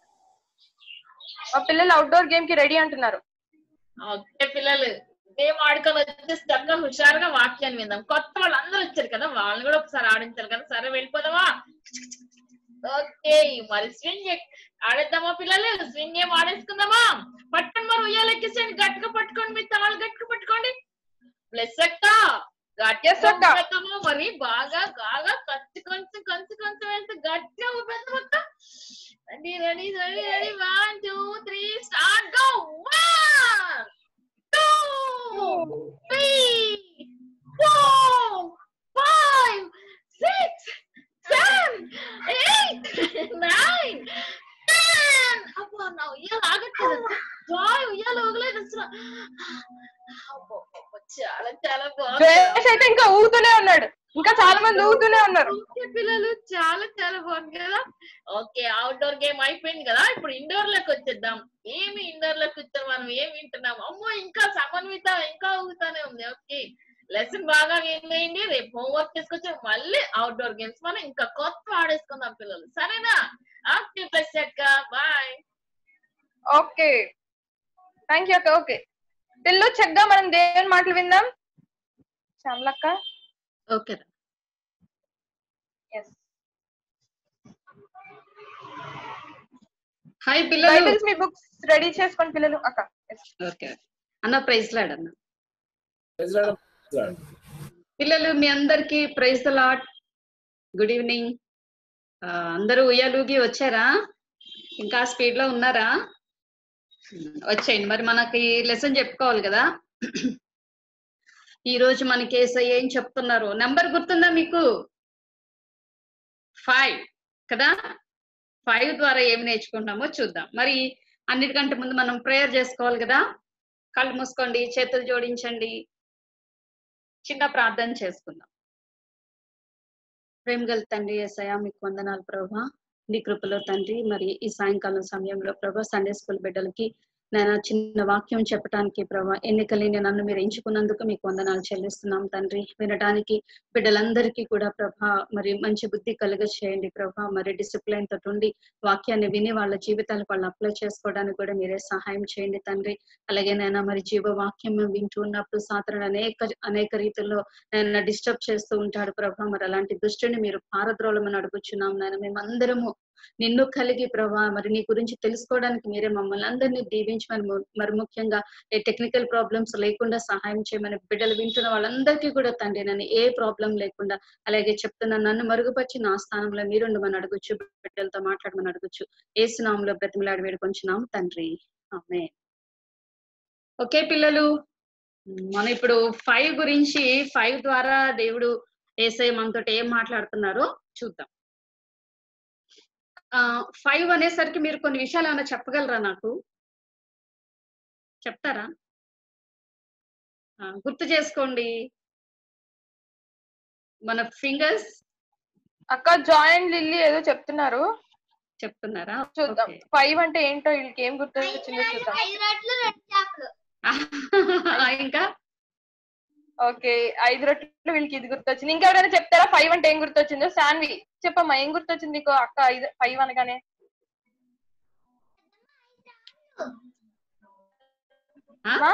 మా పిల్లలు అవుట్డోర్ గేమ్ కి రెడీ అంటున్నారు ఓకే పిల్లలు గేమ్ ఆడుకొని వచ్చి చక్కగా హుషారుగా వాక్యాన్ని విందాం కొత్త వాళ్ళు అందరూ వచ్చారు కదా వాళ్ళని కూడా ఒకసారి ఆడించారు కదా సరే వెళ్ళిపోదామా ఓకే మరి స్వింగ్ ఆడేద్దామా పిల్లలు స్వింగ్ గేమ్ ఆడేసుకుందామా పట్టుకొని మరి ఉయ్యాలెక్కించండి గట్టిగా పట్టుకోండి మీ తాళ్ళు గట్టిగా పట్టుకోండి ప్లస్ అక్క గట్టిగా ఊపేద్దామా మరి బాగా బాగా కంచు కొంచెం కంచు కొంచెం వేస్తే గట్టిగా ఊపేద్దాం అక్క ready ready ready ready one two three start go one two, three, four, five, six, seven, eight, nine, ten. అబ్బా నా ఉయ్యాల ఆగట్లేదు జాయ్ ఉయ్యాల ఊగలేదు అసలు అబ్బో, అబ్బో, చాలా చాలా జయేష్ అయితే ఇంకా ఊగుతూనే ఉన్నాడు ఇంకా చాలా మంది ఊగుతూనే ఉన్నారు ఓకే పిల్లలు చాలా చాలా బాగుంది కదా ఓకే అవుట్డోర్ గేమ్ అయిపోయింది కదా ఇప్పుడు ఇండోర్ లోకి వచ్చేద్దాం ఏమి ఇండోర్ లోకి వచ్చాం మనం ఏం వింటున్నాం అమ్మో ఇంకా సమన్విత ఇంకా ఊగుతానే ఉంది ఓకే లెసన్ బాగా వినేయండి రేపు హోంవర్క్ తీసుకొచ్చి మళ్ళీ అవుట్డోర్ గేమ్స్ మనం ఇంకా కొత్త ఆడేసుకుందాం పిల్లలు సరేనా ఓకే ప్లస్ అక్క బాయ్ ఓకే థ్యాంక్ యూ అక్క ఓకే పిల్లు చక్కగా మనం దేవుని మాటలు విందాం శ్యామలక్క ఓకే ఎస్ హాయ్ పిల్లలు బైబిల్స్ మీ బుక్స్ రెడీ చేసుకోండి పిల్లలు అక్క yes. ఓకే అన్న ప్రైజ్ లాడ్ అన్న పిల్లలు మీ అందరికి ప్రైజ్ లాడ్ గుడ్ ఈవినింగ్ అందరూ ఉయ్యాలూగి వచ్చారా ఇంకా స్పీడ్ లో ఉన్నారా వచ్చేయండి మరి మనకి లెసన్ చెప్పుకోవాలి కదా ఈ రోజు మనకి ఏసై ఏం చెప్తున్నారు నెంబర్ గుర్తుందా మీకు ఫైవ్ కదా ఫైవ్ ద్వారా ఏమి నేర్చుకుంటామో చూద్దాం మరి అన్నిటికంటే ముందు మనం ప్రేయర్ చేసుకోవాలి కదా కళ్ళు మూసుకోండి చేతులు జోడించండి చిన్న ప్రార్థన చేసుకుందాం ప్రేమ గల తండ్రి ఎస్ఐయా మీకు వందనాలు ప్రభా నీ కృపలో తండ్రి మరి ఈ సాయంకాలం సమయంలో ప్రభా సండే స్కూల్ బిడ్డలకి నేను చిన్న వాక్యం చెప్పడానికి ప్రభా ఎన్నికలేని నన్ను మీరు ఎంచుకున్నందుకు మీకు వందనాలు చెల్లిస్తున్నాం తండ్రి వినడానికి బిడ్డలందరికీ కూడా ప్రభా మరి మంచి బుద్ధి కలుగ చేయండి ప్రభా మరి డిసిప్లైన్ తోటి ఉండి వాక్యాన్ని విని వాళ్ళ జీవితాలకు వాళ్ళు అప్లై చేసుకోవడానికి కూడా మీరే సహాయం చేయండి తండ్రి అలాగే నేను మరి జీవ వాక్యం వింటూ ఉన్నప్పుడు సాధారణ అనేక అనేక రీతిలో నేను డిస్టర్బ్ చేస్తూ ఉంటాడు ప్రభా మరి అలాంటి దుష్టుని మీరు పారద్రోళమని అడుగుచున్నాం నేను మేమందరము నిన్ను కలిగి ప్రభా మరి నీ గురించి తెలుసుకోవడానికి మీరే మమ్మల్ని అందరినీ దీవించమని ము- మరి ముఖ్యంగా ఏ టెక్నికల్ ప్రాబ్లమ్స్ లేకుండా సహాయం చేయమని బిడ్డలు వింటున్న వాళ్ళందరికీ కూడా తండ్రి నన్ను ఏ ప్రాబ్లం లేకుండా అలాగే చెప్తున్నా నన్ను మరుగుపరిచి నా స్థానంలో మీరుండమని అడగొచ్చు బిడ్డలతో మాట్లాడమని అడగొచ్చు ఏ సునామంలో బ్రతిమలాడి వేడుకొంచున్నాం తండ్రి ఆమె ఓకే పిల్లలు మనం ఇప్పుడు ఫైవ్ గురించి ఫైవ్ ద్వారా దేవుడు ఏసై మనతో ఏం మాట్లాడుతున్నారో చూద్దాం ఫైవ్ అనేసరికి మీరు కొన్ని విషయాలు ఏమైనా చెప్పగలరా నాకు చెప్తారా ఆ, గుర్తు చేసుకోండి మన ఫింగర్స్ అక్క జాయింట్ లిల్లీ ఏదో చెప్తున్నారు చెప్తున్నారా చూద్దాం ఫైవ్ అంటే ఏంటో వీళ్ళకి ఏం గుర్తు వచ్చిందో చూద్దాం ఇంకా ఓకే ఐదు రొట్టెలు వీళ్ళకి ఇది గుర్తొచ్చింది ఇంకెవరైనా చెప్తారా ఫైవ్ అంటే ఏం గుర్తొచ్చిందో శాన్వి చెప్పమ్మా ఏం గుర్తొచ్చింది నీకు అక్క ఐదు ఫైవ్ అనగానే మా?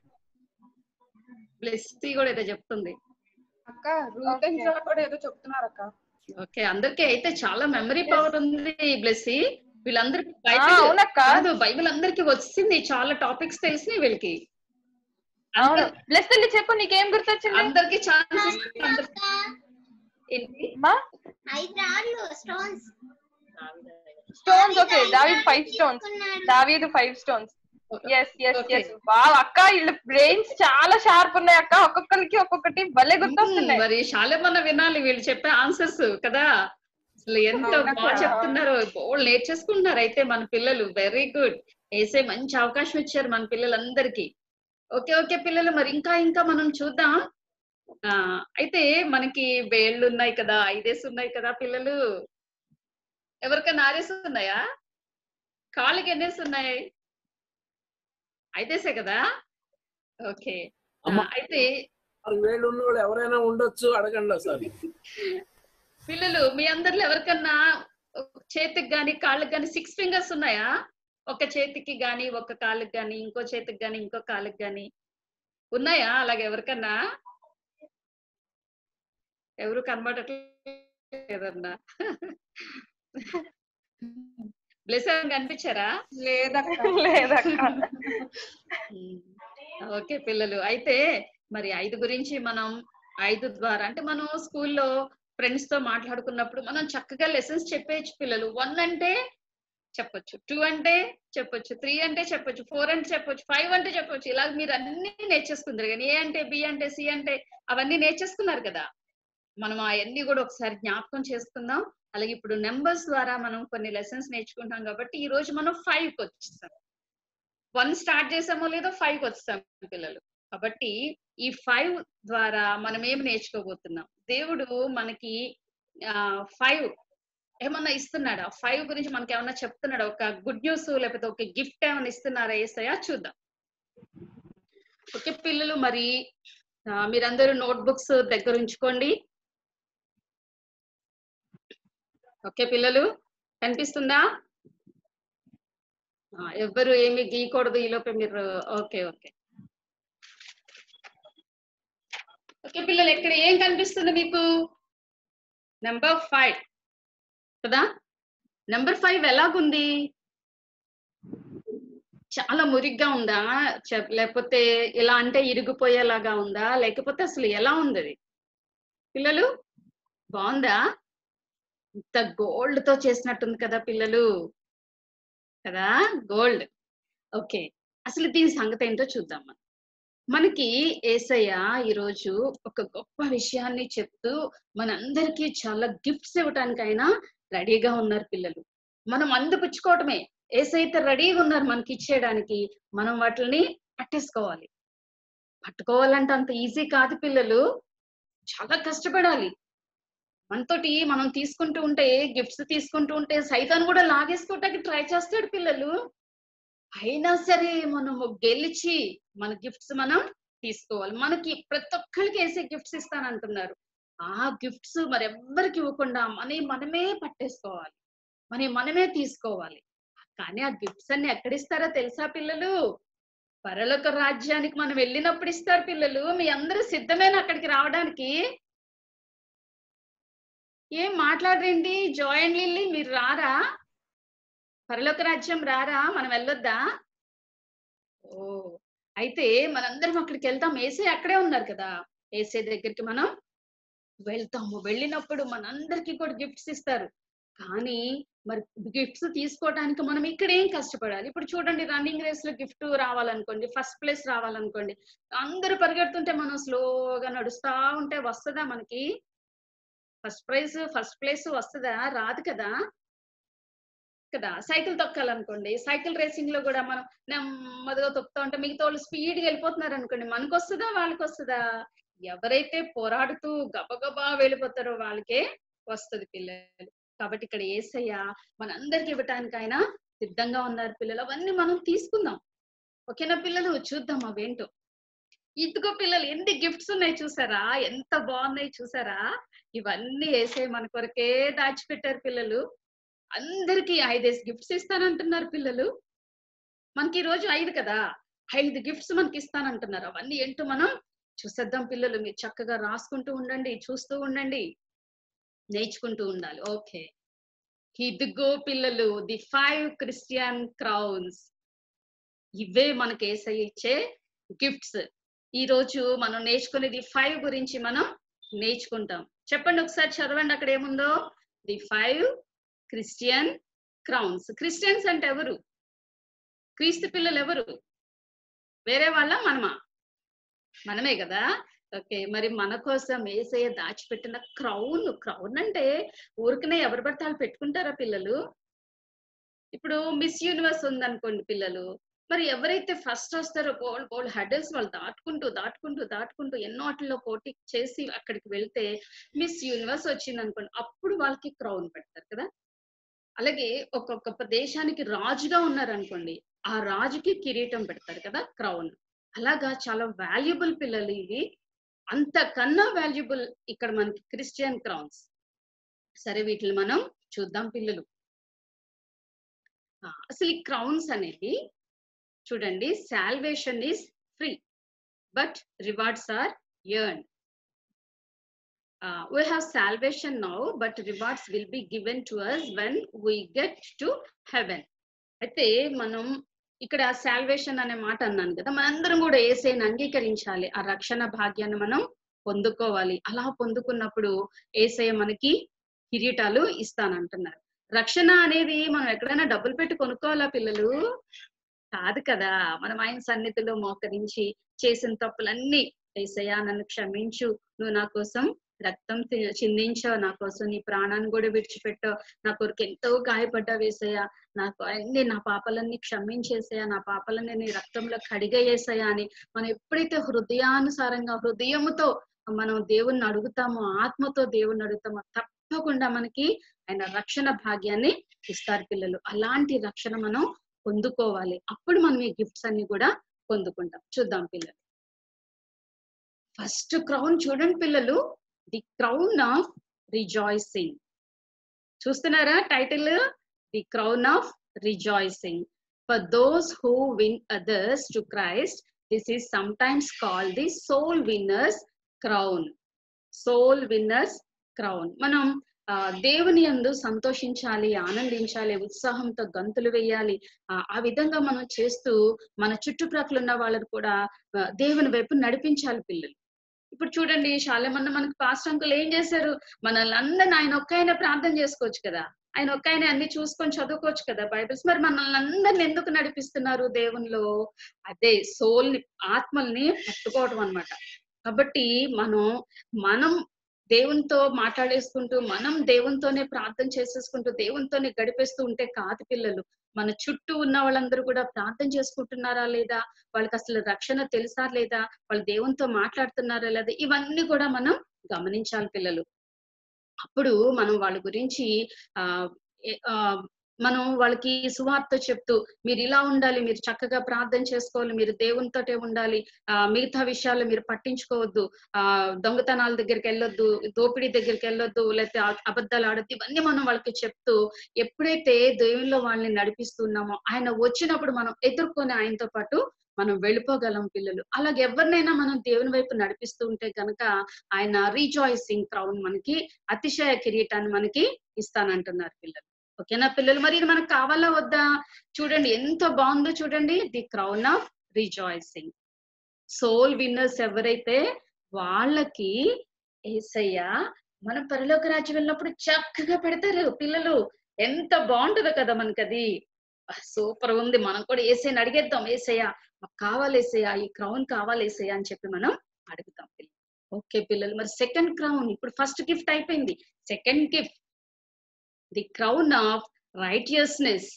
బ్లెస్సీ కూడా ఏదో చెప్తుంది అక్క రూట్ అండ్ జాబ్ కూడా ఏదో చెప్తున్నారు అక్క ఓకే అందరికీ అయితే చాలా మెమరీ పవర్ ఉంది బ్లెస్సీ వీళ్ళందరికీ ఆ, బైబిల్ అవునక్క. కాదు బైబిల్ అందరికి వచ్చింది చాలా టాపిక్స్ తెలిసినాయి వీళ్ళకి అవును బ్లెస్ తల్లి చెప్పు నీకేం గుర్తొచ్చింది అందరికి ఛాన్స్ ఏంటి మా ఐదు రాళ్ళు స్టోన్స్ స్టోన్స్ ఓకే దావీద్ ఫైవ్ స్టోన్స్ దావీద్ five stones yes yes Okay. Yes wow అక్క వీళ్ళ బ్రెయిన్స్ చాలా షార్ప్ ఉన్నాయి అక్క ఒక్కొక్కరికి ఒక్కొక్కటి భలే గుర్తొస్తున్నాయి మరి శాలేమన్న వినాలి వీళ్ళు చెప్పే ఆన్సర్స్ కదా అసలు ఎంత అవునక్క. బాగా చెప్తున్నారు బోల్ నేర్చేసుకుంటున్నారు అయితే మన పిల్లలు వెరీ గుడ్ వేసే మంచి అవకాశం ఇచ్చారు మన పిల్లలందరికీ ఓకే ఓకే పిల్లలు మరి ఇంకా ఇంకా మనం చూద్దాం ఆ అయితే మనకి వేళ్ళు ఉన్నాయి కదా ఐదేసి ఉన్నాయి కదా పిల్లలు ఎవరికైనా ఆరేసి ఉన్నాయా కాళ్ళకి ఎన్నేసి ఉన్నాయి ఐదేసే కదా ఓకే ఆ, అమ్మ. అయితే మరి వేళ్ళు ఉన్న వాళ్ళు ఎవరైనా ఉండొచ్చు అడగండి ఒకసారి పిల్లలు మీ అందరిలో ఎవరికన్నా చేతికి గాని కాళ్ళకి గాని సిక్స్ ఫింగర్స్ ఉన్నాయా ఒక చేతికి గాని ఒక కాలుకి గాని ఇంకో చేతికి గాని ఇంకో కాలుకి గాని ఉన్నాయా అలాగే ఎవరికన్నా ఎవరు కనబడట్లేదన్నా బ్లెస్ కనిపించారా లేదక్క లేదక్క ఓకే పిల్లలు అయితే మరి ఐదు గురించి మనం ఐదు ద్వారా అంటే మనం స్కూల్లో ఫ్రెండ్స్ తో మాట్లాడుకున్నప్పుడు మనం చక్కగా లెసన్స్ చెప్పేయచ్చు పిల్లలు వన్ అంటే చెప్పొచ్చు టూ అంటే చెప్పొచ్చు త్రీ అంటే చెప్పొచ్చు ఫోర్ అంటే చెప్పొచ్చు ఫైవ్ అంటే చెప్పొచ్చు ఇలా మీరు అన్ని నేర్చేసుకుందరు కానీ ఏ అంటే బి అంటే సి అంటే అవన్నీ నేర్చేసుకున్నారు కదా మనం అవన్నీ కూడా ఒకసారి జ్ఞాపకం చేసుకుందాం అలాగే ఇప్పుడు నెంబర్స్ ద్వారా మనం కొన్ని లెసన్స్ నేర్చుకుంటాం కాబట్టి ఈ రోజు మనం ఫైవ్ కి వచ్చేస్తాం వన్ స్టార్ట్ చేసామో లేదో ఫైవ్ కి వచ్చేస్తాం పిల్లలు కాబట్టి ఈ ఫైవ్ ద్వారా మనం ఏం నేర్చుకోబోతున్నాం దేవుడు మనకి ఫైవ్ ఏమన్నా ఇస్తున్నాడా ఫైవ్ గురించి మనకి ఏమన్నా చెప్తున్నాడా ఒక గుడ్ న్యూస్ లేకపోతే ఒక గిఫ్ట్ ఏమైనా ఇస్తున్నారా ఏసయ్యా చూద్దాం ఓకే పిల్లలు మరి ఆ, మీరందరూ నోట్ బుక్స్ దగ్గర ఉంచుకోండి ఓకే పిల్లలు కనిపిస్తుందా ఆ, ఎవ్వరు ఏమి గీయకూడదు ఈలోపే మీరు ఓకే ఓకే ఓకే పిల్లలు ఎక్కడ ఏం కనిపిస్తుంది మీకు నెంబర్ ఫైవ్ కదా నెంబర్ ఫైవ్ ఎలాగుంది చాలా మురిగ్గా ఉందా చెప్- లేకపోతే ఇలా అంటే ఇరిగిపోయేలాగా ఉందా లేకపోతే అసలు ఎలా ఉంది అది పిల్లలు బాగుందా ఇంత గోల్డ్ తో చేసినట్టుంది కదా పిల్లలు కదా గోల్డ్ ఓకే అసలు దీని సంగతి ఏంటో చూద్దాం మనం మనకి ఏసయ్య ఈరోజు ఒక గొప్ప విషయాన్ని చెప్తూ మనందరికీ చాలా గిఫ్ట్స్ ఇవ్వటానికైనా రెడీగా ఉన్నారు పిల్లలు మనం అందిపుచ్చుకోవటమే ఏసైతే రెడీగా ఉన్నారు మనకి ఇచ్చేయడానికి మనం వాటిని పట్టేసుకోవాలి పట్టుకోవాలంటే అంత ఈజీ కాదు పిల్లలు చాలా కష్టపడాలి మనతోటి మనం తీసుకుంటూ ఉంటే గిఫ్ట్స్ తీసుకుంటూ ఉంటే సైతాన్ కూడా లాగేసుకోవటానికి ట్రై చేస్తాడు పిల్లలు అయినా సరే మనము గెలిచి మన గిఫ్ట్స్ మనం తీసుకోవాలి మనకి ప్రతి ఒక్కరికి వేసే గిఫ్ట్స్ ఇస్తానంటున్నారు ఆ గిఫ్ట్స్ మరి ఎవ్వరికి ఇవ్వకుండా మన మనమే పట్టేసుకోవాలి మన మనమే తీసుకోవాలి కానీ ఆ గిఫ్ట్స్ అన్ని ఎక్కడిస్తారో తెలుసా పిల్లలు పరలోక రాజ్యానికి మనం వెళ్ళినప్పుడు ఇస్తారు పిల్లలు మీ అందరూ సిద్ధమేనా అక్కడికి రావడానికి ఏం మాట్లాడరేంటి జాయిన్ లిల్లీ మీరు రారా పరలోక రాజ్యం రారా మనం వెళ్ళొద్దా ఓ అయితే మనందరం అక్కడికి వెళ్తాం ఏసే అక్కడే ఉన్నారు కదా ఏసే దగ్గరికి మనం వెళ్తాము వెళ్ళినప్పుడు మనందరికి కూడా గిఫ్ట్స్ ఇస్తారు కానీ మరి గిఫ్ట్స్ తీసుకోవడానికి మనం ఇక్కడ ఏం కష్టపడాలి ఇప్పుడు చూడండి రన్నింగ్ రేస్ లో గిఫ్ట్ రావాలనుకోండి ఫస్ట్ ప్లేస్ రావాలనుకోండి అందరూ పరిగెడుతుంటే మనం స్లోగా నడుస్తా ఉంటే వస్తుందా మనకి ఫస్ట్ ప్రైజ్ ఫస్ట్ ప్లేస్ వస్తుందా రాదు కదా కదా సైకిల్ తొక్కాలనుకోండి సైకిల్ రేసింగ్ లో కూడా మనం నెమ్మదిగా తొక్కుతా ఉంటే మిగతా వాళ్ళు స్పీడ్ గా వెళ్ళిపోతున్నారు అనుకోండి మనకు వస్తుందా వాళ్ళకి వస్తుందా ఎవరైతే పోరాడుతూ గబగబా వెళ్ళిపోతారో వాళ్ళకే వస్తుంది పిల్లలు కాబట్టి ఇక్కడ ఏసయ్య మనందరికి ఇవ్వటానికి ఆయన సిద్ధంగా ఉన్నారు పిల్లలు అవన్నీ మనం తీసుకుందాం ఓకేనా పిల్లలు చూద్దాం అవేంటో ఇదిగో పిల్లలు ఎన్ని గిఫ్ట్స్ ఉన్నాయి చూసారా ఎంత బాగున్నాయి చూసారా ఇవన్నీ వేసే మన కొరకే దాచిపెట్టారు పిల్లలు అందరికి ఐదేసి గిఫ్ట్స్ ఇస్తానంటున్నారు పిల్లలు మనకి ఈ రోజు ఐదు కదా ఐదు గిఫ్ట్స్ మనకి ఇస్తానంటున్నారు అవన్నీ ఏంటో మనం చూసేద్దాం పిల్లలు మీరు చక్కగా రాసుకుంటూ ఉండండి చూస్తూ ఉండండి నేర్చుకుంటూ ఉండాలి ఓకే ఇదిగో పిల్లలు ది ఫైవ్ క్రిస్టియన్ క్రౌన్స్ ఇవే మనకి ఏసై ఇచ్చే గిఫ్ట్స్ ఈ రోజు మనం నేర్చుకునేది ఫైవ్ గురించి మనం నేర్చుకుంటాం చెప్పండి ఒకసారి చదవండి అక్కడ ఏముందో the five Christian crowns Christians అంటే ఎవరు క్రీస్తు పిల్లలు ఎవరు వేరే వాళ్ళ మనమా మనమే కదా ఓకే మరి మన కోసం ఏసయ్య దాచిపెట్టిన క్రౌన్ క్రౌన్ అంటే ఊరికనే ఎవరు పడితే వాళ్ళు పెట్టుకుంటారా పిల్లలు ఇప్పుడు మిస్ యూనివర్స్ ఉందనుకోండి పిల్లలు మరి ఎవరైతే ఫస్ట్ వస్తారో గోల్డ్ గోల్డ్ హెడల్స్ వాళ్ళు దాటుకుంటూ దాటుకుంటూ దాటుకుంటూ ఎన్నో వాటిల్లో పోటీ చేసి అక్కడికి వెళ్తే మిస్ యూనివర్స్ వచ్చింది అనుకోండి అప్పుడు వాళ్ళకి క్రౌన్ పెడతారు కదా అలాగే ఒక్కొక్క దేశానికి రాజుగా ఉన్నారనుకోండి ఆ రాజుకి కిరీటం పెడతారు కదా క్రౌన్ అలాగా చాలా వాల్యుబుల్ పిల్లలు ఇవి అంతకన్నా వాల్యుబుల్ ఇక్కడ మనకి క్రిస్టియన్ క్రౌన్స్ సరే వీటిని మనం చూద్దాం పిల్లలు ఆ, అసలు ఈ క్రౌన్స్ అనేవి చూడండి salvation is free but rewards are earn we have salvation now but rewards will be given to us when we get to heaven అయితే మనం ఇక్కడ సాల్వేషన్ అనే మాట అన్నాను కదా మనందరం కూడా ఏసైని అంగీకరించాలి ఆ రక్షణ భాగ్యాన్ని మనం పొందుకోవాలి అలా పొందుకున్నప్పుడు ఏసయ్య మనకి కిరీటాలు ఇస్తానంటున్నారు రక్షణ అనేది మనం ఎక్కడైనా డబ్బులు పెట్టి కొనుక్కోవాలా పిల్లలు కాదు కదా మనం ఆయన సన్నిధిలో మోకరించి చేసిన తప్పులన్నీ ఏసయ్యా నన్ను క్షమించు నువ్వు నా కోసం రక్తం చి- చిందించావు నా కోసం నీ ప్రాణాన్ని కూడా విడిచిపెట్టావు నా కొరకు ఎంతో గాయపడ్డావు వేసయ్యా నాకు అన్ని నా పాపాలన్నీ క్షమించేసయా నా పాపాలన్నీ నీ రక్తంలో కడిగేసాయా అని మనం ఎప్పుడైతే హృదయానుసారంగా హృదయముతో మనం దేవుణ్ణి అడుగుతామో ఆత్మతో దేవుణ్ణి అడుగుతామో తప్పకుండా మనకి ఆయన రక్షణ భాగ్యాన్ని ఇస్తారు పిల్లలు అలాంటి రక్షణ మనం పొందుకోవాలి అప్పుడు మనం ఈ గిఫ్ట్స్ అన్ని కూడా పొందుకుంటాం చూద్దాం పిల్లలు ఫస్ట్ క్రౌన్ చూడండి పిల్లలు ది క్రౌన్ ఆఫ్ రిజాయిసింగ్ చూస్తున్నారా title the crown of rejoicing for those who win others to Christ this is sometimes call the soul winners crown soul winners crown మనం ఆ, దేవుని యందు సంతోషించాలి ఆనందించాలి ఉత్సాహంతో గంతులు వేయాలి ఆ, ఆ విధంగా మనం చేస్తూ మన చుట్టుప్రక్కల ఉన్న వాళ్ళని కూడా ఆ, దేవుని వైపు నడిపించాలి పిల్లలు ఇప్పుడు చూడండి శాలమన్న మనకు పాస్ట్ అంకుల్ ఏం చేశారు మనల్ని అందరిని ఆయన ఒక్క ఆయన ప్రార్థన చేసుకోవచ్చు కదా ఆయన ఒక్క ఆయన అన్ని చూసుకొని చదువుకోవచ్చు కదా బైబిల్స్ మరి మనల్ని అందరిని ఎందుకు నడిపిస్తున్నారు దేవునిలో అదే సోల్ ని ఆత్మల్ని పట్టుకోవడం అన్నమాట కాబట్టి మనం మనం దేవునితో మాట్లాడేసుకుంటూ మనం దేవునితోనే ప్రార్థన చేసేసుకుంటూ దేవునితోనే గడిపేస్తూ ఉంటే కాదు పిల్లలు మన చుట్టూ ఉన్న వాళ్ళందరూ కూడా ప్రార్థన చేసుకుంటున్నారా లేదా వాళ్ళకి అసలు రక్షణ తెలుసా లేదా వాళ్ళు దేవునితో మాట్లాడుతున్నారా లేదా ఇవన్నీ కూడా మనం గమనించాలి పిల్లలు అప్పుడు మనం వాళ్ళ గురించి ఆ ఏ- ఆ, మనం వాళ్ళకి సువార్త చెప్తూ మీరు ఇలా ఉండాలి మీరు చక్కగా ప్రార్థన చేసుకోవాలి మీరు దేవునితోటే ఉండాలి ఆ మిగతా విషయాలు మీరు పట్టించుకోవద్దు ఆ దొంగతనాల దగ్గరికి వెళ్ళొద్దు దోపిడీ దగ్గరికి వెళ్ళొద్దు లేకపోతే ఆ- అబద్ధాలు ఆడొద్దు ఇవన్నీ మనం వాళ్ళకి చెప్తూ ఎప్పుడైతే దేవునిలో వాళ్ళని నడిపిస్తున్నామో ఆయన వచ్చినప్పుడు మనం ఎదుర్కొని ఆయనతో పాటు మనం వెళ్ళిపోగలం పిల్లలు అలాగే ఎవరినైనా మనం దేవుని వైపు నడిపిస్తూ ఉంటే కనుక ఆయన రీజాయిసింగ్ క్రౌన్ మనకి అతిశయ కిరీటాన్ని మనకి ఇస్తానంటున్నారు పిల్లలు ఓకేనా పిల్లలు మరి ఇది మనకు కావాలా వద్దా చూడండి ఎంత బాగుందో చూడండి the crown of rejoicing soul winners ఎవరైతే వాళ్ళకి ఏసయ్య మనం పరలోక రాజ్యం వెళ్ళినప్పుడు చక్కగా పెడతారు పిల్లలు ఎంత బాగుంటుందో కదా మనకి అది సూపర్ ఉంది మనం కూడా ఏసైని అడిగేద్దాం ఏసయ్య మాకు కావాలి ఏసయ్య ఈ క్రౌన్ కావాలి ఏసయ్య అని చెప్పి మనం అడుగుతాం పిల్లలు ఓకే పిల్లలు మరి సెకండ్ క్రౌన్ ఇప్పుడు ఫస్ట్ గిఫ్ట్ అయిపోయింది second gift the crown of righteousness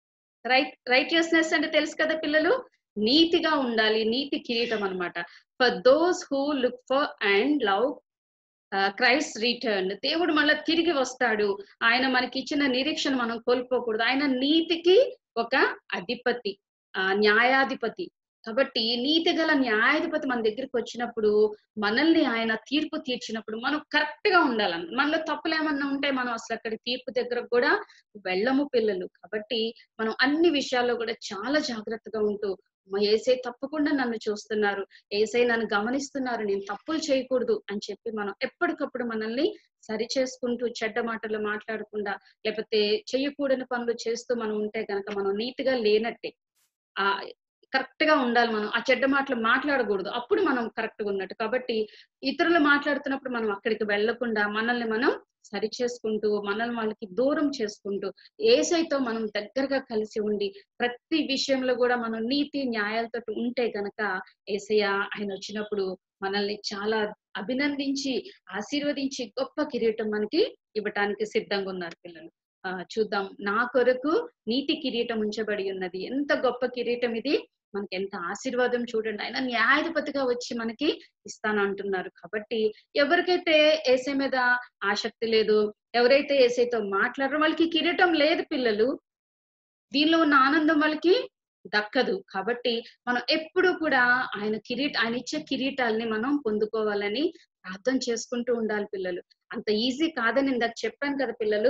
right righteousness అంటే తెలుసు కదా పిల్లలు నీతిగా ఉండాలి నీతి కిరీటం అన్నమాట for those who look for and love Christ return దేవుడు మళ్ళీ తిరిగి వస్తాడు ఆయన మనకి ఇచ్చిన నిరీక్షణ మనం కోల్పోకూడదు ఆయన నీతికి ఒక అధిపతి ఆ న్యాయాధిపతి కాబట్టి నీతి గల న్యాయాధిపతి మన దగ్గరికి వచ్చినప్పుడు మనల్ని ఆయన తీర్పు తీర్చినప్పుడు మనం కరెక్ట్ గా ఉండాలని మనలో తప్పులు ఏమన్నా ఉంటే మనం అసలు అక్కడి తీర్పు దగ్గర కూడా వెళ్ళము పిల్లలు కాబట్టి మనం అన్ని విషయాల్లో కూడా చాలా జాగ్రత్తగా ఉంటూ మా ఏసై తప్పకుండా నన్ను చూస్తున్నారు ఏసై నన్ను గమనిస్తున్నారు నేను తప్పులు చేయకూడదు అని చెప్పి మనం ఎప్పటికప్పుడు మనల్ని సరి చేసుకుంటూ చెడ్డ మాటలు మాట్లాడకుండా లేకపోతే చేయకూడని పనులు చేస్తూ మనం ఉంటే గనక మనం నీతిగా లేనట్టే ఆ కరెక్ట్ గా ఉండాలి మనం ఆ చెడ్డ మాటలు మాట్లాడకూడదు అప్పుడు మనం కరెక్ట్ గా ఉన్నట్టు కాబట్టి ఇతరులు మాట్లాడుతున్నప్పుడు మనం అక్కడికి వెళ్లకుండా మనల్ని మనం సరి చేసుకుంటూ మనల్ని వాళ్ళకి దూరం చేసుకుంటూ ఏసైతో మనం దగ్గరగా కలిసి ఉండి ప్రతి విషయంలో కూడా మనం నీతి న్యాయాలతో ఉంటే గనక ఏసయ్య ఆయన వచ్చినప్పుడు మనల్ని చాలా అభినందించి ఆశీర్వదించి గొప్ప కిరీటం మనకి ఇవ్వటానికి సిద్ధంగా ఉన్నారు పిల్లలు ఆ చూద్దాం నా కొరకు నీతి కిరీటం ఉంచబడి ఉన్నది ఎంత గొప్ప కిరీటం ఇది మనకి ఎంత ఆశీర్వాదం చూడండి ఆయన న్యాయాధిపతిగా వచ్చి మనకి ఇస్తానంటున్నారు కాబట్టి ఎవరికైతే ఏసై మీద ఆసక్తి లేదు ఎవరైతే ఏసైతో మాట్లాడరో వాళ్ళకి కిరీటం లేదు పిల్లలు దీనిలో ఉన్న ఆనందం వాళ్ళకి దక్కదు కాబట్టి మనం ఎప్పుడు కూడా ఆయన కిరీట ఆయన ఇచ్చే కిరీటాల్ని మనం పొందుకోవాలని ప్రార్థన చేసుకుంటూ ఉండాలి పిల్లలు అంత ఈజీ కాదని ఇందాక చెప్పాను కదా పిల్లలు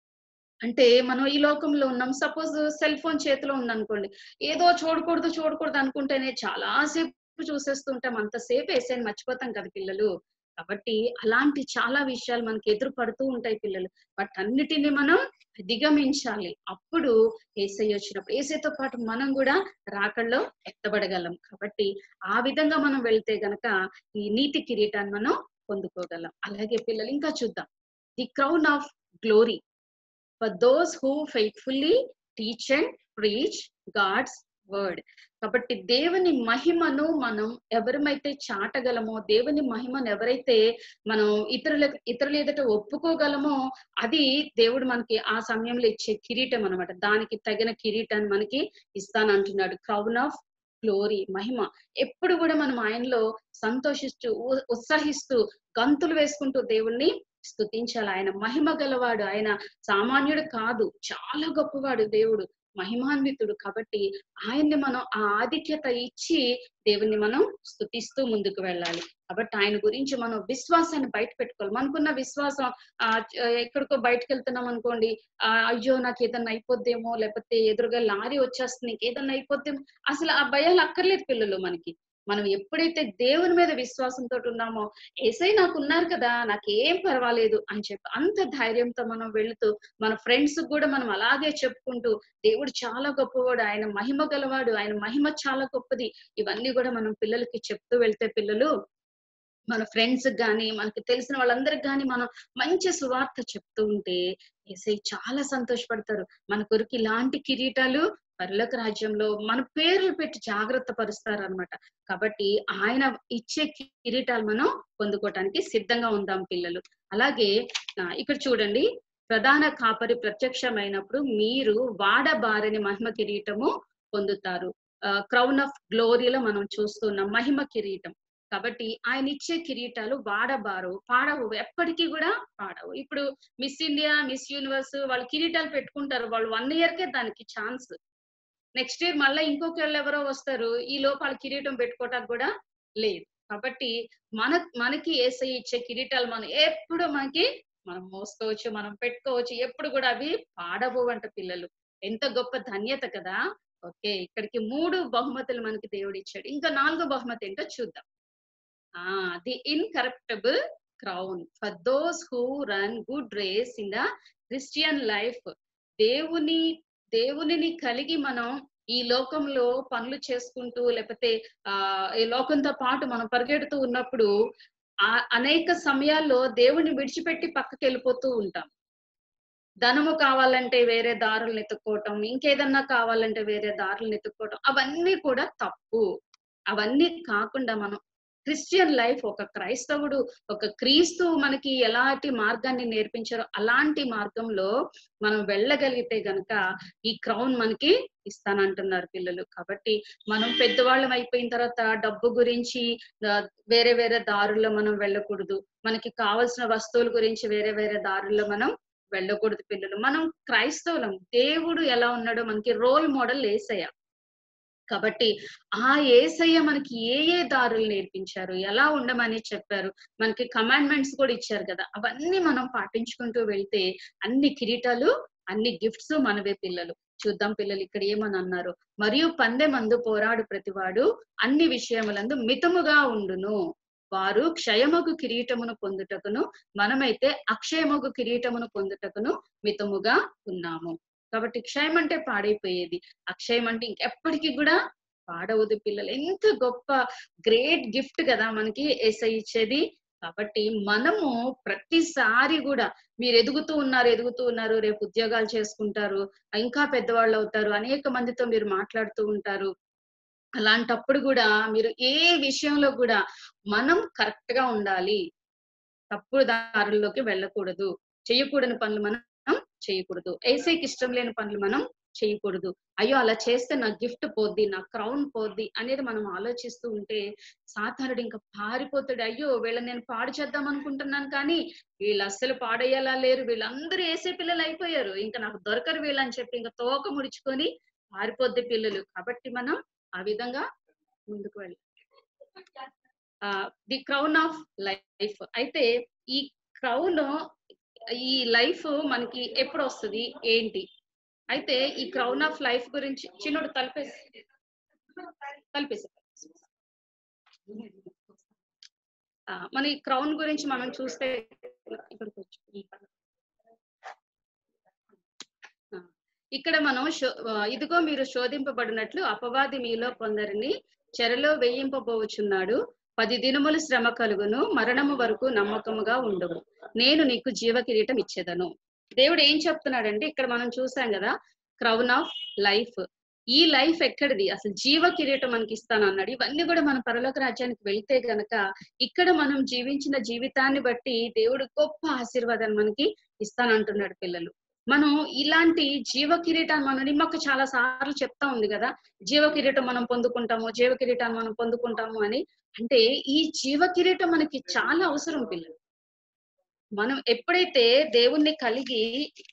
అంటే మనం ఈ లోకంలో ఉన్నాం సపోజ్ సెల్ ఫోన్ చేతిలో ఉందనుకోండి ఏదో చూడకూడదు చూడకూడదు అనుకుంటేనే చాలా సేపు చూసేస్తూ ఉంటాం అంతసేపు వేసేని మర్చిపోతాం కదా పిల్లలు కాబట్టి అలాంటి చాలా విషయాలు మనకి ఎదురు పడుతూ ఉంటాయి పిల్లలు బట్ అన్నిటిని మనం అధిగమించాలి అప్పుడు ఏసై వచ్చినప్పుడు ఏసైతో పాటు మనం కూడా రాకల్లో ఎత్తబడగలం కాబట్టి ఆ విధంగా మనం వెళ్తే గనక ఈ నీతి కిరీటాన్ని మనం పొందుకోగలం అలాగే పిల్లలు ఇంకా చూద్దాం the crown of glory for those who faithfully teach and preach God's word కాబట్టి దేవుని మహిమను మనం ఎవరమైతే చాటగలమో దేవుని మహిమను ఎవరైతే మనం ఇతరుల ఇతరుల ఎదుట ఒప్పుకోగలమో అది దేవుడు మనకి ఆ సమయంలో ఇచ్చే కిరీటం అన్నమాట దానికి తగిన కిరీటాన్ని మనకి ఇస్తానంటున్నాడు క్రౌన్ ఆఫ్ గ్లోరీ మహిమ ఎప్పుడు కూడా మనం ఆయనలో సంతోషిస్తూ ఉ- ఉత్సాహిస్తూ గంతులు వేసుకుంటూ దేవుణ్ణి స్తుతించాలి ఆయన మహిమ గలవాడు ఆయన సామాన్యుడు కాదు చాలా గొప్పవాడు దేవుడు మహిమాన్వితుడు కాబట్టి ఆయన్ని మనం ఆ ఆధిక్యత ఇచ్చి దేవుణ్ణి మనం స్తుతిస్తూ ముందుకు వెళ్ళాలి కాబట్టి ఆయన గురించి మనం విశ్వాసాన్ని బయట పెట్టుకోవాలి మనకున్న విశ్వాసం ఆ చ- ఎక్కడికో బయటకు వెళ్తున్నాం అనుకోండి ఆ అయ్యో నాకు ఏదన్నా అయిపోద్దేమో లేకపోతే ఎదురుగా లారీ వచ్చేస్తుంది ఏదన్నా అయిపోద్దేమో అసలు ఆ భయాలు అక్కర్లేదు పిల్లలు మనకి మనం ఎప్పుడైతే దేవుని మీద విశ్వాసంతో ఉన్నామో ఏసై నాకు ఉన్నారు కదా నాకేం పర్వాలేదు అని చెప్పి అంత ధైర్యంతో మనం వెళుతూ మన ఫ్రెండ్స్ కూడా మనం అలాగే చెప్పుకుంటూ దేవుడు చాలా గొప్పవాడు ఆయన మహిమ గలవాడు ఆయన మహిమ చాలా గొప్పది ఇవన్నీ కూడా మనం పిల్లలకి చెప్తూ వెళ్తే పిల్లలు మన ఫ్రెండ్స్ గాని మనకి తెలిసిన వాళ్ళందరికి గాని మనం మంచి సువార్త చెప్తూ ఉంటే ఏసై చాలా సంతోషపడతారు మన కొరకు ఇలాంటి కిరీటాలు పరలోక రాజ్యంలో మన పేర్లు పెట్టి జాగ్రత్త పరుస్తారు అనమాట కాబట్టి ఆయన ఇచ్చే కిరీటాలు మనం పొందుకోవటానికి సిద్ధంగా ఉందాం పిల్లలు అలాగే ఆ, ఇక్కడ చూడండి ప్రధాన కాపరి ప్రత్యక్షమైనప్పుడు మీరు వాడబారని మహిమ కిరీటము పొందుతారు క్రౌన్ ఆఫ్ గ్లోరీలో మనం చూస్తున్నాం మహిమ కిరీటం కాబట్టి ఆయన ఇచ్చే కిరీటాలు వాడబారు పాడవు ఎప్పటికీ కూడా పాడవు ఇప్పుడు మిస్ ఇండియా మిస్ యూనివర్స్ వాళ్ళు కిరీటాలు పెట్టుకుంటారు వాళ్ళు వన్ ఇయర్ కే దానికి ఛాన్స్ నెక్స్ట్ ఇయర్ మళ్ళీ ఇంకొకళ్ళు ఎవరో వస్తారు ఈ లోపాల కిరీటం పెట్టుకోవటానికి కూడా లేదు కాబట్టి మన మనకి ఏసై ఇచ్చే కిరీటాలు మనం ఎప్పుడు మనకి మనం మోసుకోవచ్చు మనం పెట్టుకోవచ్చు ఎప్పుడు కూడా అవి పాడవు అంట పిల్లలు ఎంత గొప్ప ధన్యత కదా ఓకే ఇక్కడికి మూడు బహుమతులు మనకి దేవుడు ఇచ్చాడు ఇంకా నాలుగో బహుమతి ఏంటో చూద్దాం ఆ the incorruptible crown for those who run good race in the Christian life దేవుని దేవునిని కలిగి మనం ఈ లోకంలో పనులు చేసుకుంటూ లేకపోతే ఆ ఈ లోకంతో పాటు మనం పరిగెడుతూ ఉన్నప్పుడు ఆ అనేక సమయాల్లో దేవుని విడిచిపెట్టి పక్కకి వెళ్ళిపోతూ ఉంటాం ధనము కావాలంటే వేరే దారులను ఎత్తుక్కోవటం ఇంకేదన్నా కావాలంటే వేరే దారులను ఎత్తుక్కోవటం అవన్నీ కూడా తప్పు అవన్నీ కాకుండా మనం క్రిస్టియన్ లైఫ్ ఒక క్రైస్తవుడు ఒక క్రీస్తు మనకి ఎలాంటి మార్గాన్ని నేర్పించారో అలాంటి మార్గంలో మనం వెళ్ళగలిగితే గనక ఈ క్రౌన్ మనకి ఇస్తానంటున్నారు పిల్లలు కాబట్టి మనం పెద్దవాళ్ళం అయిపోయిన తర్వాత డబ్బు గురించి ఆ, వేరే వేరే దారుల్లో మనం వెళ్ళకూడదు మనకి కావలసిన వస్తువుల గురించి వేరే వేరే దారుల్లో మనం వెళ్ళకూడదు పిల్లలు మనం క్రైస్తవులం దేవుడు ఎలా ఉన్నాడో మనకి రోల్ మోడల్ ఏసయ్య కాబట్టి ఆ ఏసయ్య మనకి ఏ ఏ దారులు నేర్పించారు ఎలా ఉండమని చెప్పారు మనకి కమాండ్మెంట్స్ కూడా ఇచ్చారు కదా అవన్నీ మనం పాటించుకుంటూ వెళ్తే అన్ని కిరీటాలు అన్ని గిఫ్ట్స్ మనవే పిల్లలు చూద్దాం పిల్లలు ఇక్కడ ఏమని అన్నారు మరియు పందె మందు పోరాడు ప్రతివాడు అన్ని విషయములందు మితముగా ఉండును వారు క్షయమగు కిరీటమును పొందుటకును మనమైతే అక్షయమగు కిరీటమును పొందుటకును మితముగా ఉన్నాము కాబట్టి క్షయం అంటే పాడైపోయేది అక్షయం అంటే ఇంకెప్పటికీ కూడా పాడవదు పిల్లలు ఎంత గొప్ప గ్రేట్ గిఫ్ట్ కదా మనకి ఏసై ఇచ్చేది కాబట్టి మనము ప్రతిసారి కూడా మీరు ఎదుగుతూ ఉన్నారు ఎదుగుతూ ఉన్నారు రేపు ఉద్యోగాలు చేసుకుంటారు ఇంకా పెద్దవాళ్ళు అవుతారు అనేక మందితో మీరు మాట్లాడుతూ ఉంటారు అలాంటప్పుడు కూడా మీరు ఏ విషయంలో కూడా మనం కరెక్ట్ గా ఉండాలి తప్పుడు దారుల్లోకి వెళ్ళకూడదు చేయకూడని పనులు మనం చేయకూడదు ఏసైకి ఇష్టం లేని పనులు మనం చేయకూడదు అయ్యో అలా చేస్తే నా గిఫ్ట్ పోద్ది నా క్రౌన్ పోద్ది అనేది మనం ఆలోచిస్తూ ఉంటే సాధారణుడు ఇంకా పారిపోతాడు అయ్యో వీళ్ళని నేను పాడు చేద్దాం అనుకుంటున్నాను కానీ వీళ్ళు అస్సలు పాడయ్యేలా లేరు వీళ్ళందరూ ఏసే పిల్లలు అయిపోయారు ఇంకా నాకు దొరకరు వీళ్ళని చెప్పి ఇంకా తోక ముడుచుకొని పారిపోద్ది పిల్లలు కాబట్టి మనం ఆ విధంగా ముందుకు వెళ్ళాలి ది క్రౌన్ ఆఫ్ లైఫ్ అయితే ఈ క్రౌన్ ఈ లైఫ్ మనకి ఎప్పుడు వస్తుంది ఏంటి అయితే ఈ క్రౌన్ ఆఫ్ లైఫ్ గురించి చిన్నోడు తలిపేసి తలిపేసి ఆ, మన ఈ క్రౌన్ గురించి మనం చూస్తే ఇక్కడికి వచ్చి ఆ, ఇక్కడ మనం శో- ఆ, ఇదిగో మీరు శోధింపబడినట్లు అపవాది మీలో కొందరిని చెరలో వేయింపబోచున్నాడు పది దినములు శ్రమ కలుగును మరణము వరకు నమ్మకముగా ఉండవు నేను నీకు జీవ కిరీటం ఇచ్చేదను దేవుడు ఏం చెప్తున్నాడంటే ఇక్కడ మనం చూసాం కదా క్రౌన్ ఆఫ్ లైఫ్ ఈ లైఫ్ ఎక్కడిది అసలు జీవ కిరీటం మనకి ఇస్తాను అన్నాడు ఇవన్నీ కూడా మన పరలోక రాజ్యానికి వెళ్తే గనక ఇక్కడ మనం జీవించిన జీవితాన్ని బట్టి దేవుడు గొప్ప ఆశీర్వాదాన్ని మనకి ఇస్తానంటున్నాడు పిల్లలు మనం ఇలాంటి జీవ కిరీటాన్ని మనం నిమ్మక్క చాలా సార్లు చెప్తా ఉంది కదా జీవ కిరీటం మనం పొందుకుంటాము జీవ కిరీటాన్ని మనం పొందుకుంటాము అని అంటే ఈ జీవ కిరీటం మనకి చాలా అవసరం పిల్లలు మనం ఎప్పుడైతే దేవుణ్ణి కలిగి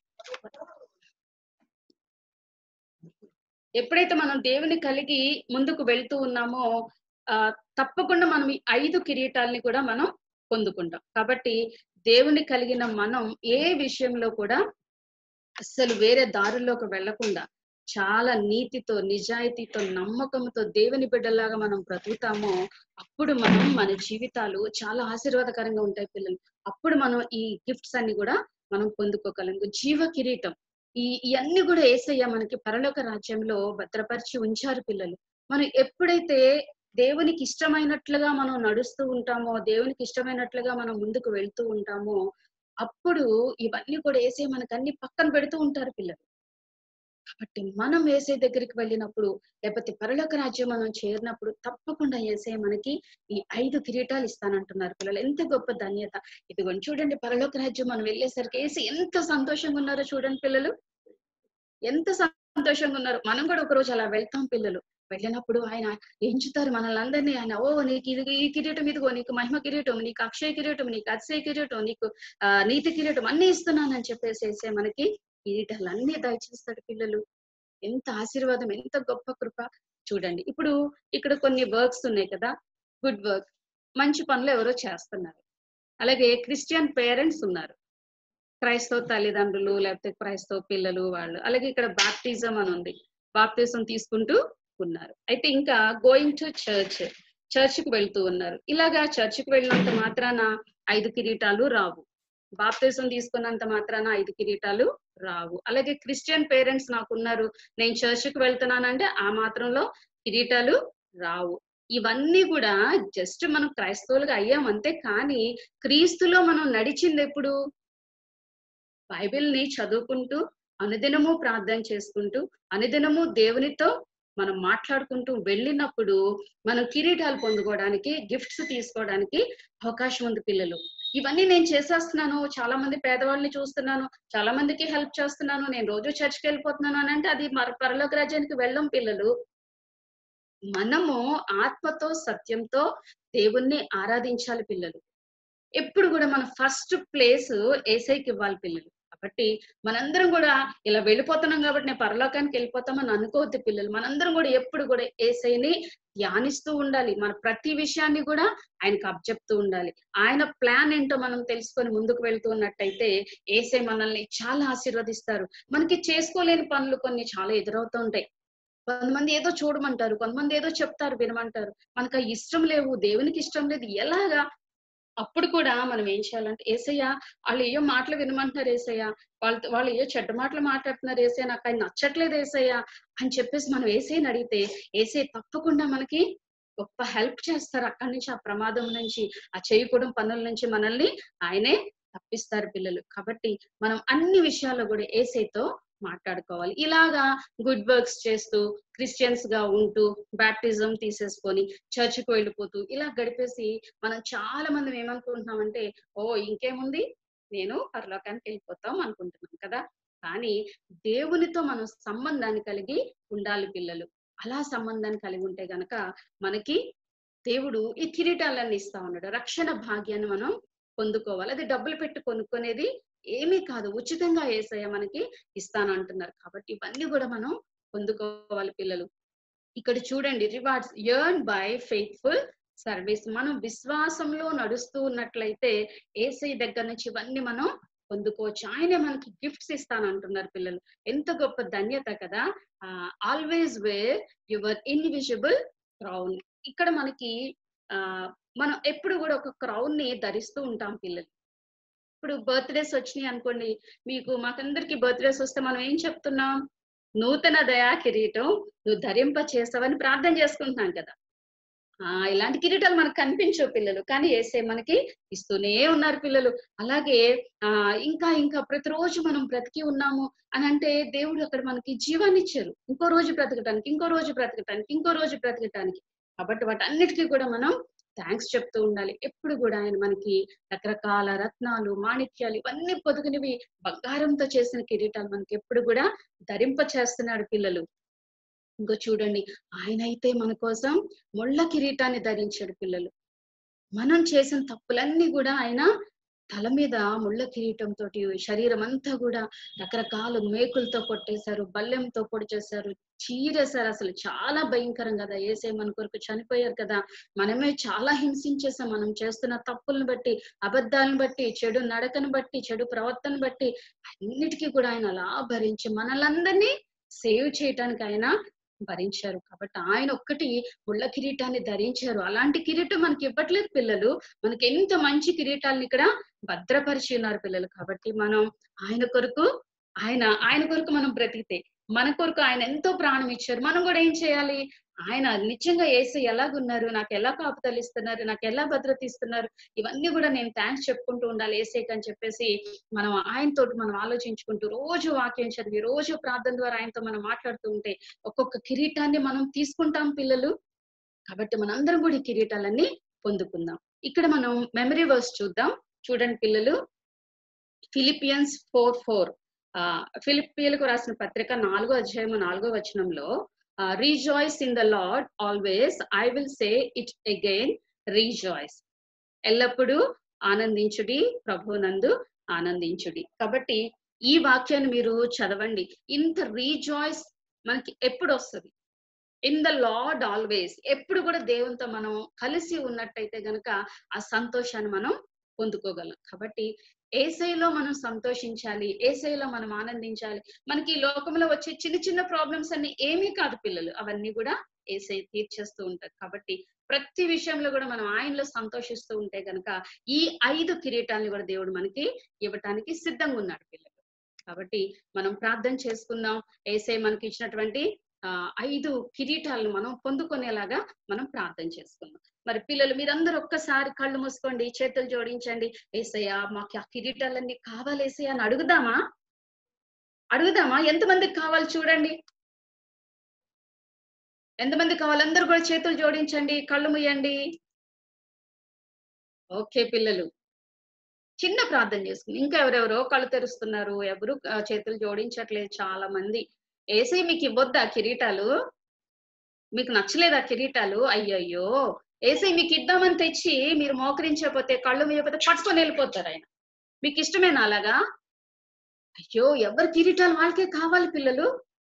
ఎప్పుడైతే మనం దేవుని కలిగి ముందుకు వెళ్తూ ఉన్నామో ఆ తప్పకుండా మనం ఈ ఐదు కిరీటాల్ని కూడా మనం పొందుకుంటాం కాబట్టి దేవుని కలిగిన మనం ఏ విషయంలో కూడా అస్సలు వేరే దారుల్లోకి వెళ్లకుండా చాలా నీతితో నిజాయితీతో నమ్మకంతో దేవుని బిడ్డలాగా మనం బ్రతుకుతామో అప్పుడు మనం మన జీవితాలు చాలా ఆశీర్వాదకరంగా ఉంటాయి పిల్లలు అప్పుడు మనం ఈ గిఫ్ట్స్ అన్ని కూడా మనం పొందుకోగలం జీవ కిరీటం ఈ ఇవన్నీ కూడా ఏసయ్య మనకి పరలోక రాజ్యంలో భద్రపరిచి ఉంచారు పిల్లలు మనం ఎప్పుడైతే దేవునికి ఇష్టమైనట్లుగా మనం నడుస్తూ ఉంటామో దేవునికి ఇష్టమైనట్లుగా మనం ముందుకు వెళ్తూ ఉంటామో అప్పుడు ఇవన్నీ కూడా వేసే మనకు అన్ని పక్కన పెడుతూ ఉంటారు పిల్లలు కాబట్టి మనం వేసే దగ్గరికి వెళ్ళినప్పుడు లేకపోతే పరలోక రాజ్యం మనం చేరినప్పుడు తప్పకుండా వేసే మనకి ఈ ఐదు కిరీటాలు ఇస్తానంటున్నారు పిల్లలు ఎంత గొప్ప ధన్యత ఇదిగోండి చూడండి పరలోక రాజ్యం మనం వెళ్ళేసరికి వేసి ఎంత సంతోషంగా ఉన్నారో చూడండి పిల్లలు ఎంత సంతోషంగా ఉన్నారు మనం కూడా ఒక రోజు అలా వెళ్తాం పిల్లలు వెళ్ళినప్పుడు ఆయన ఎంచుతారు మనల్ని అందరినీ ఆయన ఓ నీకు ఇది ఈ కిరీటం ఇదిగో నీకు మహిమ కిరీటం నీకు అక్షయ కిరీటం నీకు అతిశయ కిరీటం నీకు ఆ నీతి కిరీటం అన్ని ఇస్తున్నానని చెప్పేసి వేసే మనకి కిరీటాలు అన్ని దయచేస్తాడు పిల్లలు ఎంత ఆశీర్వాదం ఎంత గొప్ప కృప చూడండి ఇప్పుడు ఇక్కడ కొన్ని వర్క్స్ ఉన్నాయి కదా గుడ్ వర్క్ మంచి పనులు ఎవరో చేస్తున్నారు అలాగే క్రిస్టియన్ పేరెంట్స్ ఉన్నారు క్రైస్తవ తల్లిదండ్రులు లేకపోతే క్రైస్తవ పిల్లలు వాళ్ళు అలాగే ఇక్కడ బాప్టిజం అని ఉంది బాప్టిజం తీసుకుంటూ ఉన్నారు అయితే ఇంకా గోయింగ్ టు చర్చ్ చర్చ్ కి వెళ్తూ ఉన్నారు ఇలాగా చర్చ్ కి వెళ్ళినంత మాత్రాన ఐదు కిరీటాలు రావు బాప్తిజం తీసుకున్నంత మాత్రాన ఐదు కిరీటాలు రావు అలాగే క్రిస్టియన్ పేరెంట్స్ నాకు ఉన్నారు నేను చర్చ్ కి వెళ్తున్నానంటే ఆ మాత్రంలో కిరీటాలు రావు ఇవన్నీ కూడా జస్ట్ మనం క్రైస్తవులుగా అయ్యాం అంతే కానీ క్రీస్తులో మనం నడిచింది ఎప్పుడు బైబిల్ ని చదువుకుంటూ అనుదినము ప్రార్థన చేసుకుంటూ అనుదినము దేవునితో మనం మాట్లాడుకుంటూ వెళ్ళినప్పుడు మనం కిరీటాలు పొందుకోవడానికి గిఫ్ట్స్ తీసుకోవడానికి అవకాశం ఉంది పిల్లలు ఇవన్నీ నేను చేసేస్తున్నాను చాలా మంది పేదవాళ్ళని చూస్తున్నాను చాలా మందికి హెల్ప్ చేస్తున్నాను నేను రోజు చర్చ్కి వెళ్ళిపోతున్నాను అని అంటే అది మర పరలోక రాజ్యానికి వెళ్ళం పిల్లలు మనము ఆత్మతో సత్యంతో దేవుణ్ణి ఆరాధించాలి పిల్లలు ఎప్పుడు కూడా మన ఫస్ట్ ప్లేస్ ఏసైకి ఇవ్వాలి పిల్లలు కాబట్టి మనందరం కూడా ఇలా వెళ్ళిపోతున్నాం కాబట్టి నేను పరలోకానికి వెళ్ళిపోతామని అనుకోవద్దు పిల్లలు మనందరం కూడా ఎప్పుడు కూడా ఏసైని ధ్యానిస్తూ ఉండాలి మన ప్రతి విషయాన్ని కూడా ఆయనకు అబ్జెప్తూ ఉండాలి ఆయన ప్లాన్ ఏంటో మనం తెలుసుకొని ముందుకు వెళ్తూ ఉన్నట్టయితే ఏసై మనల్ని చాలా ఆశీర్వదిస్తారు మనకి చేసుకోలేని పనులు కొన్ని చాలా ఎదురవుతూ ఉంటాయి కొంతమంది ఏదో చూడమంటారు కొంతమంది ఏదో చెప్తారు వినమంటారు మనకు ఆ ఇష్టం లేవు దేవునికి ఇష్టం లేదు ఎలాగా అప్పుడు కూడా మనం ఏం చేయాలంటే ఏసయ్య వాళ్ళు ఏయో మాటలు వినమంటున్నారు ఏసయ్య వాళ్ళతో వాళ్ళు ఏయో చెడ్డ మాటలు మాట్లాడుతున్నారు ఏసయ్య నాకు ఆయన నచ్చట్లేదు ఏసయ్య అని చెప్పేసి మనం ఏసైని అడిగితే ఏసై తప్పకుండా మనకి గొప్ప హెల్ప్ చేస్తారు అక్కడి నుంచి ఆ ప్రమాదం నుంచి ఆ చేయకూడని పనుల నుంచి మనల్ని ఆయనే తప్పిస్తారు పిల్లలు కాబట్టి మనం అన్ని విషయాల్లో కూడా ఏసైతో మాట్లాడుకోవాలి ఇలాగా గుడ్ వర్క్స్ చేస్తూ క్రిస్టియన్స్ గా ఉంటూ బ్యాప్టిజం తీసేసుకొని చర్చికి వెళ్ళిపోతూ ఇలా గడిపేసి మనం చాలా మంది ఏమనుకుంటున్నామంటే ఓ ఇంకేముంది నేను పరలోకానికి వెళ్ళిపోతాం అనుకుంటున్నాం కదా కానీ దేవునితో మనం సంబంధాన్ని కలిగి ఉండాలి పిల్లలు అలా సంబంధాన్ని కలిగి ఉంటే గనక మనకి దేవుడు ఈ కిరీటాలన్నీ ఇస్తా ఉన్నాడు రక్షణ భాగ్యాన్ని మనం పొందుకోవాలి అది డబ్బులు పెట్టి కొనుక్కునేది ఏమీ కాదు ఉచితంగా ఏసయ్య మనకి ఇస్తాను అంటున్నారు కాబట్టి ఇవన్నీ కూడా మనం పొందుకోవాలి పిల్లలు ఇక్కడ చూడండి rewards earn by faithful service మనం విశ్వాసంలో నడుస్తూ ఉన్నట్లయితే ఏసై దగ్గర నుంచి ఇవన్నీ మనం పొందుకోవచ్చు ఆయనే మనకి గిఫ్ట్స్ ఇస్తాను అంటున్నారు పిల్లలు ఎంత గొప్ప ధన్యత కదా always wear your invisible crown ఇక్కడ మనకి ఆ మనం ఎప్పుడు కూడా ఒక క్రౌన్ ని ధరిస్తూ ఉంటాం పిల్లలు ఇప్పుడు బర్త్డేస్ వచ్చినాయి అనుకోండి మీకు మాకందరికి బర్త్డేస్ వస్తే మనం ఏం చెప్తున్నాం నూతన దయా కిరీటం నువ్వు ధరింప చేస్తావని ప్రార్థన చేసుకుంటున్నాం కదా ఆ ఇలాంటి కిరీటాలు మనకు కనిపించవు పిల్లలు కానీ వేసే మనకి ఇస్తూనే ఉన్నారు పిల్లలు అలాగే ఆ ఇంకా ఇంకా ప్రతిరోజు మనం బ్రతికి ఉన్నాము అని అంటే దేవుడు అక్కడ మనకి జీవాన్ని ఇచ్చారు ఇంకో రోజు బ్రతకటానికి ఇంకో రోజు బ్రతకటానికి ఇంకో రోజు బ్రతకటానికి కాబట్టి వాటన్నిటికీ కూడా మనం థ్యాంక్స్ చెప్తూ ఉండాలి ఎప్పుడు కూడా ఆయన మనకి రకరకాల రత్నాలు మాణిక్యాలు ఇవన్నీ పొదుగునివి బంగారంతో చేసిన కిరీటాలు మనకి ఎప్పుడు కూడా ధరింప చేస్తున్నాడు పిల్లలు ఇంకో చూడండి ఆయన అయితే మన కోసం ముళ్ళ కిరీటాన్ని ధరించాడు పిల్లలు మనం చేసిన తప్పులన్నీ కూడా ఆయన తల మీద ముళ్ళ కిరీటం తోటి శరీరం అంతా కూడా రకరకాల మేకులతో కొట్టేశారు బల్లెంతో పొడి చేశారు చీరేశారు అసలు చాలా భయంకరం కదా ఏసే మన కొరకు చనిపోయారు కదా మనమే చాలా హింసించేసాం మనం చేస్తున్న తప్పులను బట్టి అబద్ధాలను బట్టి చెడు నడకను బట్టి చెడు ప్రవర్తన బట్టి అన్నిటికీ కూడా ఆయన అలా భరించి మనలందరినీ సేవ్ చేయటానికి ఆయన భరించారు కాబట్టి ఆయన ఒక్కటి ముళ్ళ కిరీటాన్ని ధరించారు అలాంటి కిరీటం మనకి ఇవ్వట్లేదు పిల్లలు మనకి ఎంత మంచి కిరీటాలను ఇక్కడ భద్రపరిచి ఉన్నారు పిల్లలు కాబట్టి మనం ఆయన కొరకు ఆయన ఆయన కొరకు మనం బ్రతికితే మన కొరకు ఆయన ఎంతో ప్రాణం ఇచ్చారు మనం కూడా ఏం చేయాలి ఆయన నిజంగా ఏసు ఎలాగున్నారు నాకు ఎలా కాపుదలు ఇస్తున్నారు నాకు ఎలా భద్రత ఇస్తున్నారు ఇవన్నీ కూడా నేను థ్యాంక్స్ చెప్పుకుంటూ ఉండాలి ఏసైకి అని చెప్పేసి మనం ఆయనతో మనం ఆలోచించుకుంటూ రోజు వాక్యం చదివి రోజు ప్రార్థన ద్వారా ఆయనతో మనం మాట్లాడుతూ ఉంటే ఒక్కొక్క కిరీటాన్ని మనం తీసుకుంటాం పిల్లలు కాబట్టి మనందరం కూడా ఈ కిరీటాలన్నీ పొందుకుందాం ఇక్కడ మనం మెమరీ వర్స్ చూద్దాం చూడండి పిల్లలు ఫిలిపియన్స్ ఫోర్ ఫోర్ ఆ ఫిలిపియలకు రాసిన పత్రిక నాలుగో అధ్యాయము నాలుగో వచనంలో rejoice in the Lord always I will say it again rejoice ఎల్లప్పుడూ ఆనందించుడి ప్రభునందు ఆనందించుడి కాబట్టి ఈ వాక్యాన్ని మీరు చదవండి ఇంత రీజాయిస్ మనకి ఎప్పుడు వస్తుంది ఇన్ ద లార్డ్ ఆల్వేస్ ఎప్పుడు కూడా దేవునితో మనం కలిసి ఉన్నట్టయితే గనక ఆ సంతోషాన్ని మనం పొందుకోగలం కాబట్టి ఏసైలో మనం సంతోషించాలి ఏసైలో మనం ఆనందించాలి మనకి ఈ లోకంలో వచ్చే చిన్న చిన్న ప్రాబ్లమ్స్ అన్ని ఏమీ కాదు పిల్లలు అవన్నీ కూడా ఏసై తీర్చేస్తూ ఉంటారు కాబట్టి ప్రతి విషయంలో కూడా మనం ఆయనలో సంతోషిస్తూ ఉంటే గనక ఈ ఐదు కిరీటాలను కూడా దేవుడు మనకి ఇవ్వటానికి సిద్ధంగా ఉన్నాడు పిల్లలు కాబట్టి మనం ప్రార్థన చేసుకుందాం ఏసై మనకి ఇచ్చినటువంటి ఆ ఐదు కిరీటాలను మనం పొందుకునేలాగా మనం ప్రార్థన చేసుకుందాం మరి పిల్లలు మీరందరూ ఒక్కసారి కళ్ళు మూసుకోండి చేతులు జోడించండి ఏసయ్యా మాకు ఆ కిరీటాలన్నీ కావాలి ఏసయ్యా అని అడుగుదామా అడుగుదామా ఎంతమందికి కావాలి చూడండి ఎంతమంది కావాలి అందరూ కూడా చేతులు జోడించండి కళ్ళు ముయ్యండి ఓకే పిల్లలు చిన్న ప్రార్థన చేసుకుని ఇంకా ఎవరెవరో కళ్ళు తెరుస్తున్నారు ఎవరు ఆ, చేతులు జోడించట్లేదు చాలా మంది ఏసై మీకు ఇవ్వద్దా కిరీటాలు మీకు నచ్చలేదా కిరీటాలు అయ్యయ్యో ఏసై మీకు ఇద్దామని తెచ్చి మీరు మోకరించకపోతే కళ్ళు మీయకపోతే పట్టుకొని వెళ్ళిపోతారు ఆయన మీకు ఇష్టమేనా అలాగా అయ్యో ఎవరి కిరీటాలు వాళ్ళకే కావాలి పిల్లలు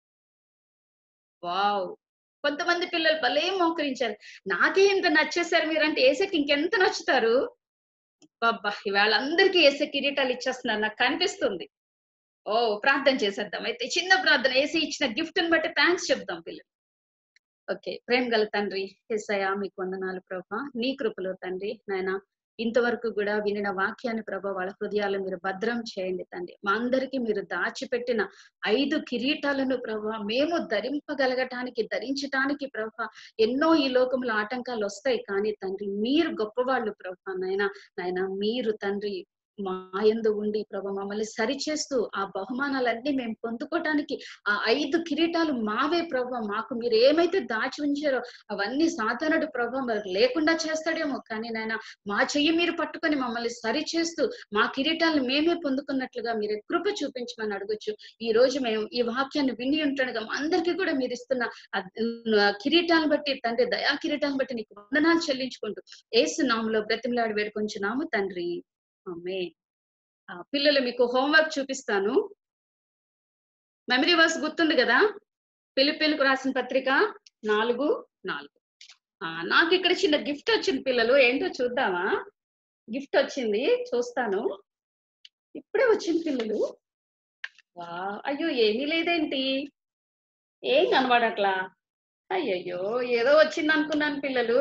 వావ్ కొంతమంది పిల్లలు భలే మోకరించారు నాకే ఇంత నచ్చేసారు మీరంటే ఏసైకి ఇంకెంత నచ్చుతారు అబ్బా ఇవాళ అందరికీ ఏసే కిరీటాలు ఇచ్చేస్తున్నారు నాకు కనిపిస్తుంది ఓ ప్రార్థన చేసేద్దాం అయితే చిన్న ప్రార్థన ఏసీ ఇచ్చిన గిఫ్ట్ ని బట్టి థ్యాంక్స్ చెప్దాం పిల్లలు ఓకే ప్రేమ గల తండ్రి ఎస్ఐయా మీకు వందనాలు ప్రభా నీ కృపలో తండ్రి నాయన ఇంతవరకు కూడా వినిన వాక్యాన్ని ప్రభా వాళ్ళ హృదయాలు మీరు భద్రం చేయండి తండ్రి మా అందరికీ మీరు దాచిపెట్టిన ఐదు కిరీటాలను ప్రభా మేము ధరింపగలగటానికి ధరించటానికి ప్రభా ఎన్నో ఈ లోకంలో ఆటంకాలు వస్తాయి కానీ తండ్రి మీరు గొప్పవాళ్ళు ప్రభా నాయన నాయన మీరు తండ్రి మా యందు ఉండి ప్రభా మమ్మల్ని సరిచేస్తూ ఆ బహుమానాలన్నీ మేము పొందుకోవటానికి ఆ ఐదు కిరీటాలు మావే ప్రభా మాకు మీరు ఏమైతే దాచి ఉంచారో అవన్నీ సాధారణుడు ప్రభా మరి లేకుండా చేస్తాడేమో కానీ నాయన మా చెయ్యి మీరు పట్టుకొని మమ్మల్ని సరిచేస్తూ మా కిరీటాలను మేమే పొందుకున్నట్లుగా మీరు కృప చూపించమని అడగొచ్చు ఈ రోజు మేము ఈ వాక్యాన్ని విని ఉంటుండగా మా అందరికీ కూడా మీరు ఇస్తున్న ఆ ఆ కిరీటాలను బట్టి తండ్రి దయా కిరీటాలను బట్టి నీకు వందనాలు చెల్లించుకుంటూ ఏసు నామంలో బ్రతిమలాడి వేడుకొంచున్నాము తండ్రి ఆమె పిల్లలు మీకు హోంవర్క్ చూపిస్తాను మెమరీ వర్స్ గుర్తుంది కదా పిలిపిలకు రాసిన పత్రిక నాలుగు నాలుగు ఆ, నాకు ఇక్కడ చిన్న గిఫ్ట్ వచ్చింది పిల్లలు ఏంటో చూద్దామా గిఫ్ట్ వచ్చింది చూస్తాను ఇప్పుడే వచ్చింది పిల్లలు వా అయ్యో ఏమీ లేదేంటి ఏం కనబడట్లా అయ్యయ్యో ఏదో వచ్చింది అనుకున్నాను పిల్లలు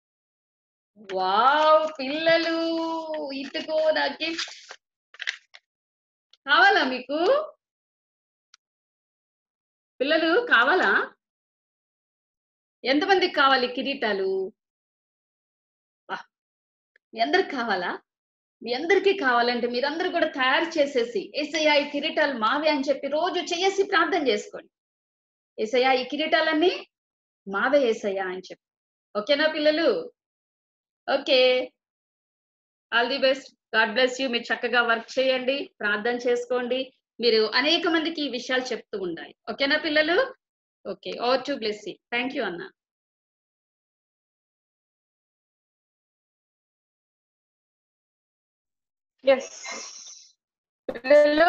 వావ్ పిల్లలు ఇటుకో నా గిఫ్ట్ కావాలా మీకు పిల్లలు కావాలా ఎంతమందికి కావాలి కిరీటాలు వా, మీ అందరికి కావాలా మీ అందరికీ కావాలంటే మీరందరూ కూడా తయారు చేసేసి ఏసయ్యా ఈ కిరీటాలు మావే అని చెప్పి రోజు చేసి ప్రార్థన చేసుకోండి ఏసయ్యా ఈ కిరీటాలన్నీ మావే ఏసయ్యా అని చెప్పి ఓకేనా పిల్లలు okay all the best God bless you మీరు చక్కగా వర్క్ చేయండి ప్రార్థన చేసుకోండి మీరు అనేక మందికి ఈ విషయాలు చెప్తూ ఉండాలి ఓకేనా పిల్లలు ఓకే ఓ టు బ్లెస్ యూ థ్యాంక్ యూ అన్న ఎస్ పిల్లలు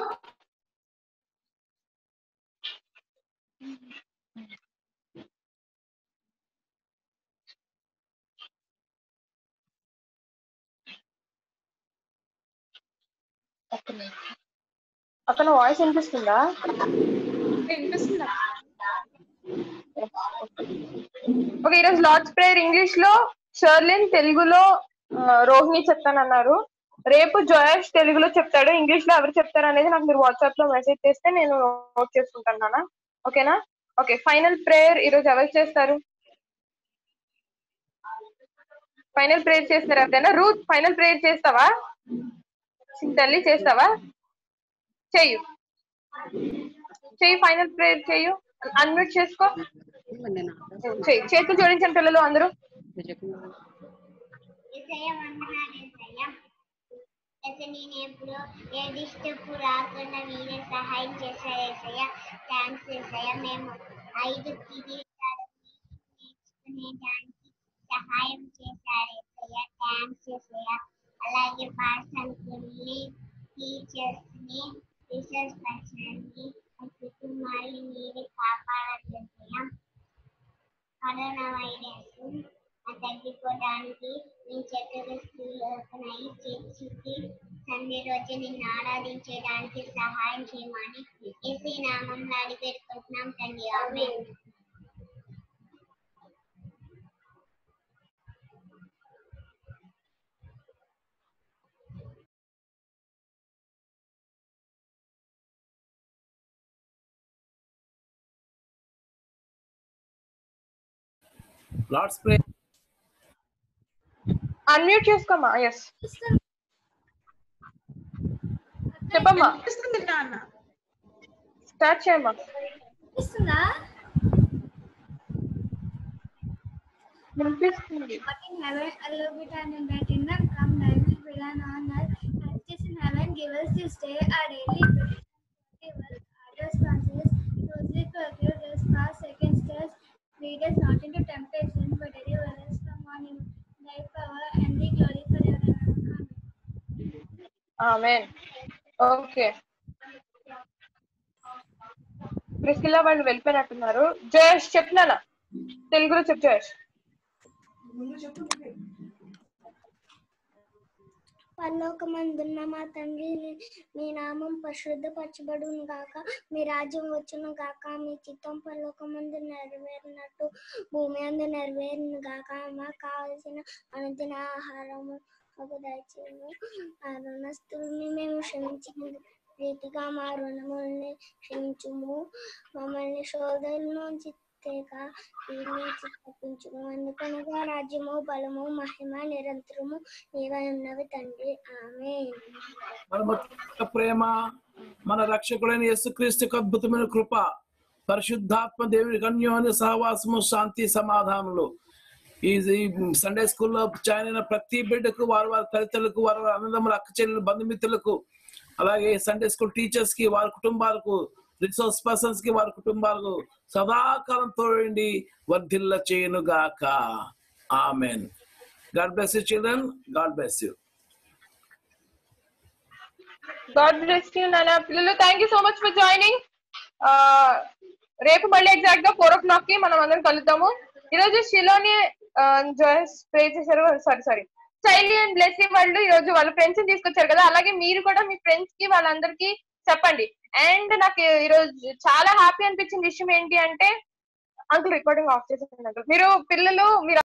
అతను వాయిస్ వినిపిస్తుందా వినిపిస్తుందా ఓకే ఈరోజు లార్డ్స్ ప్రేయర్ ఇంగ్లీష్ లో షర్లిన్ తెలుగులో ఆ, రోహిణి చెప్తానన్నారు రేపు జోయష్ తెలుగులో చెప్తాడు ఇంగ్లీష్ లో ఎవరు చెప్తారు అనేది నాకు మీరు వాట్సాప్ లో మెసేజ్ చేస్తే నేను నోట్ చేసుకుంటాను నాన్న ఓకేనా ఓకే ఫైనల్ ప్రేయర్ ఈరోజు ఎవరు చేస్తారు ఫైనల్ ప్రేయర్ చేస్తారు ఎవరైనా రూత్ ఫైనల్ ప్రేయర్ చేస్తావా తల్లి చేస్తావా చెయ్యు చెయ్యి ఫైనల్ ప్రేయర్ చెయ్యు అన్మ్యూట్ చేసుకో చెయ్యి చేతులు జోడించండి పిల్లలు అందరూ ఏసయ్య వందనాలు ఏసయ్య అయితే నేను ఎప్పుడు ఏ డిస్టర్బ్ రాకుండా మీరే సహాయం చేశారు ఏసయ్య థ్యాంక్స్ ఏసయ్య మేము ఐదు కిరీటాలు నేర్చుకునేదానికి సహాయం చేశారు ఏసయ్య థ్యాంక్స్ ఏసయ్య అలాగే పాఠశాలకి టీచర్స్ ని రీసెర్చ్ పర్సన్ని కుటుంబాన్ని మీరే కాపాడాలి ఏసయ్య కరోనా వైరస్ తగ్గిపోవడానికి మీ చెట్టులు స్కూల్ ఓపెన్ అయ్యి చర్చికి సండే రోజు నిన్ను ఆరాధించడానికి సహాయం చేయమని ఏసీ నామంలో అడిగి పెట్టుకుంటున్నాం తండ్రి ఆమె లార్డ్స్ ప్రే అన్మ్యూట్ చేసుకోమ్మా ఎస్ చెప్పమ్మా స్టార్ట్ చేయమ్మా వినిపిస్తుందా వినిపిస్తుంది But in heaven, hallowed be thy name, thy kingdom come, thy will be done on earth as it is in heaven. Give us this day our daily bread. Forgive us our trespasses, those we forgive trespass against us. Lead us not into temptation, but deliver us from all evil. Thy power and the glory forever. Amen. Amen okay Priscilla వాళ్ళు వెళ్ళిపోయినట్టున్నారు జయేష్ చెప్తున్నానా తెలుగులో చెప్పు జయేష్ పరలోకమందున్న మా తండ్రి మీ నామం పరిశుద్ధపరచబడును గాక మీ రాజ్యం వచ్చును గాక మీ చిత్తం పరలోకమందు నెరవేరినట్టు భూమి అందు నెరవేరును గాక మాకు కావలసిన అనుదిన ఆహారము మాకు దయచేయము ఆ రుణస్తుల్ని మేము క్షమించిన రీతిగా మా రుణముల్ని క్షమించుము మమ్మల్ని శోధన నుంచి తేక నుంచి తప్పించుము అందుకనగా రాజ్యము బలము మహిమ నిరంతరము నీవై ఉన్నవి తండ్రి ఆమె మన భక్తుల ప్రేమ మన రక్షకుడైన యేసుక్రీస్తు యొక్క అద్భుతమైన కృప పరిశుద్ధాత్మ దేవుడి అన్యోన్య సహవాసము శాంతి సమాధానములు ఈ ఈ సండే స్కూల్లో జాయిన్ అయిన ప్రతి బిడ్డకు వారి వారి తల్లిదండ్రులకు వారి వారి అన్నదమ్ముల అక్క చెల్లెలు బంధుమిత్రులకు అలాగే సండే స్కూల్ టీచర్స్ కి వారి కుటుంబాలకు రిసోర్స్ పర్సన్స్ కి వారి కుటుంబాలకు సదాకాలం తోడండి వర్ధిల్ల చేయను గాక amen God bless you children God bless you God bless you నాన్న పిల్లలు thank you so much for joining రేపు మళ్ళీ ఎగ్జాక్ట్ గా ఫోర్ ఓ క్లాక్ కి మనం అందరం కలుద్దాము ఈరోజు షిలోని జోయస్ ప్రే చేశారు sorry sorry child and blessing వాళ్ళు ఈ రోజు వాళ్ళ ఫ్రెండ్స్ ని తీసుకొచ్చారు కదా అలాగే మీరు కూడా మీ ఫ్రెండ్స్ కి వాళ్ళందరికీ చెప్పండి అండ్ నాకు ఈ రోజు చాలా హ్యాపీ అనిపించిన విషయం ఏంటి అంటే అంకుల్ రికార్డింగ్ ఆఫ్ చేసేసాను uncle. మీరు పిల్లలు మీరు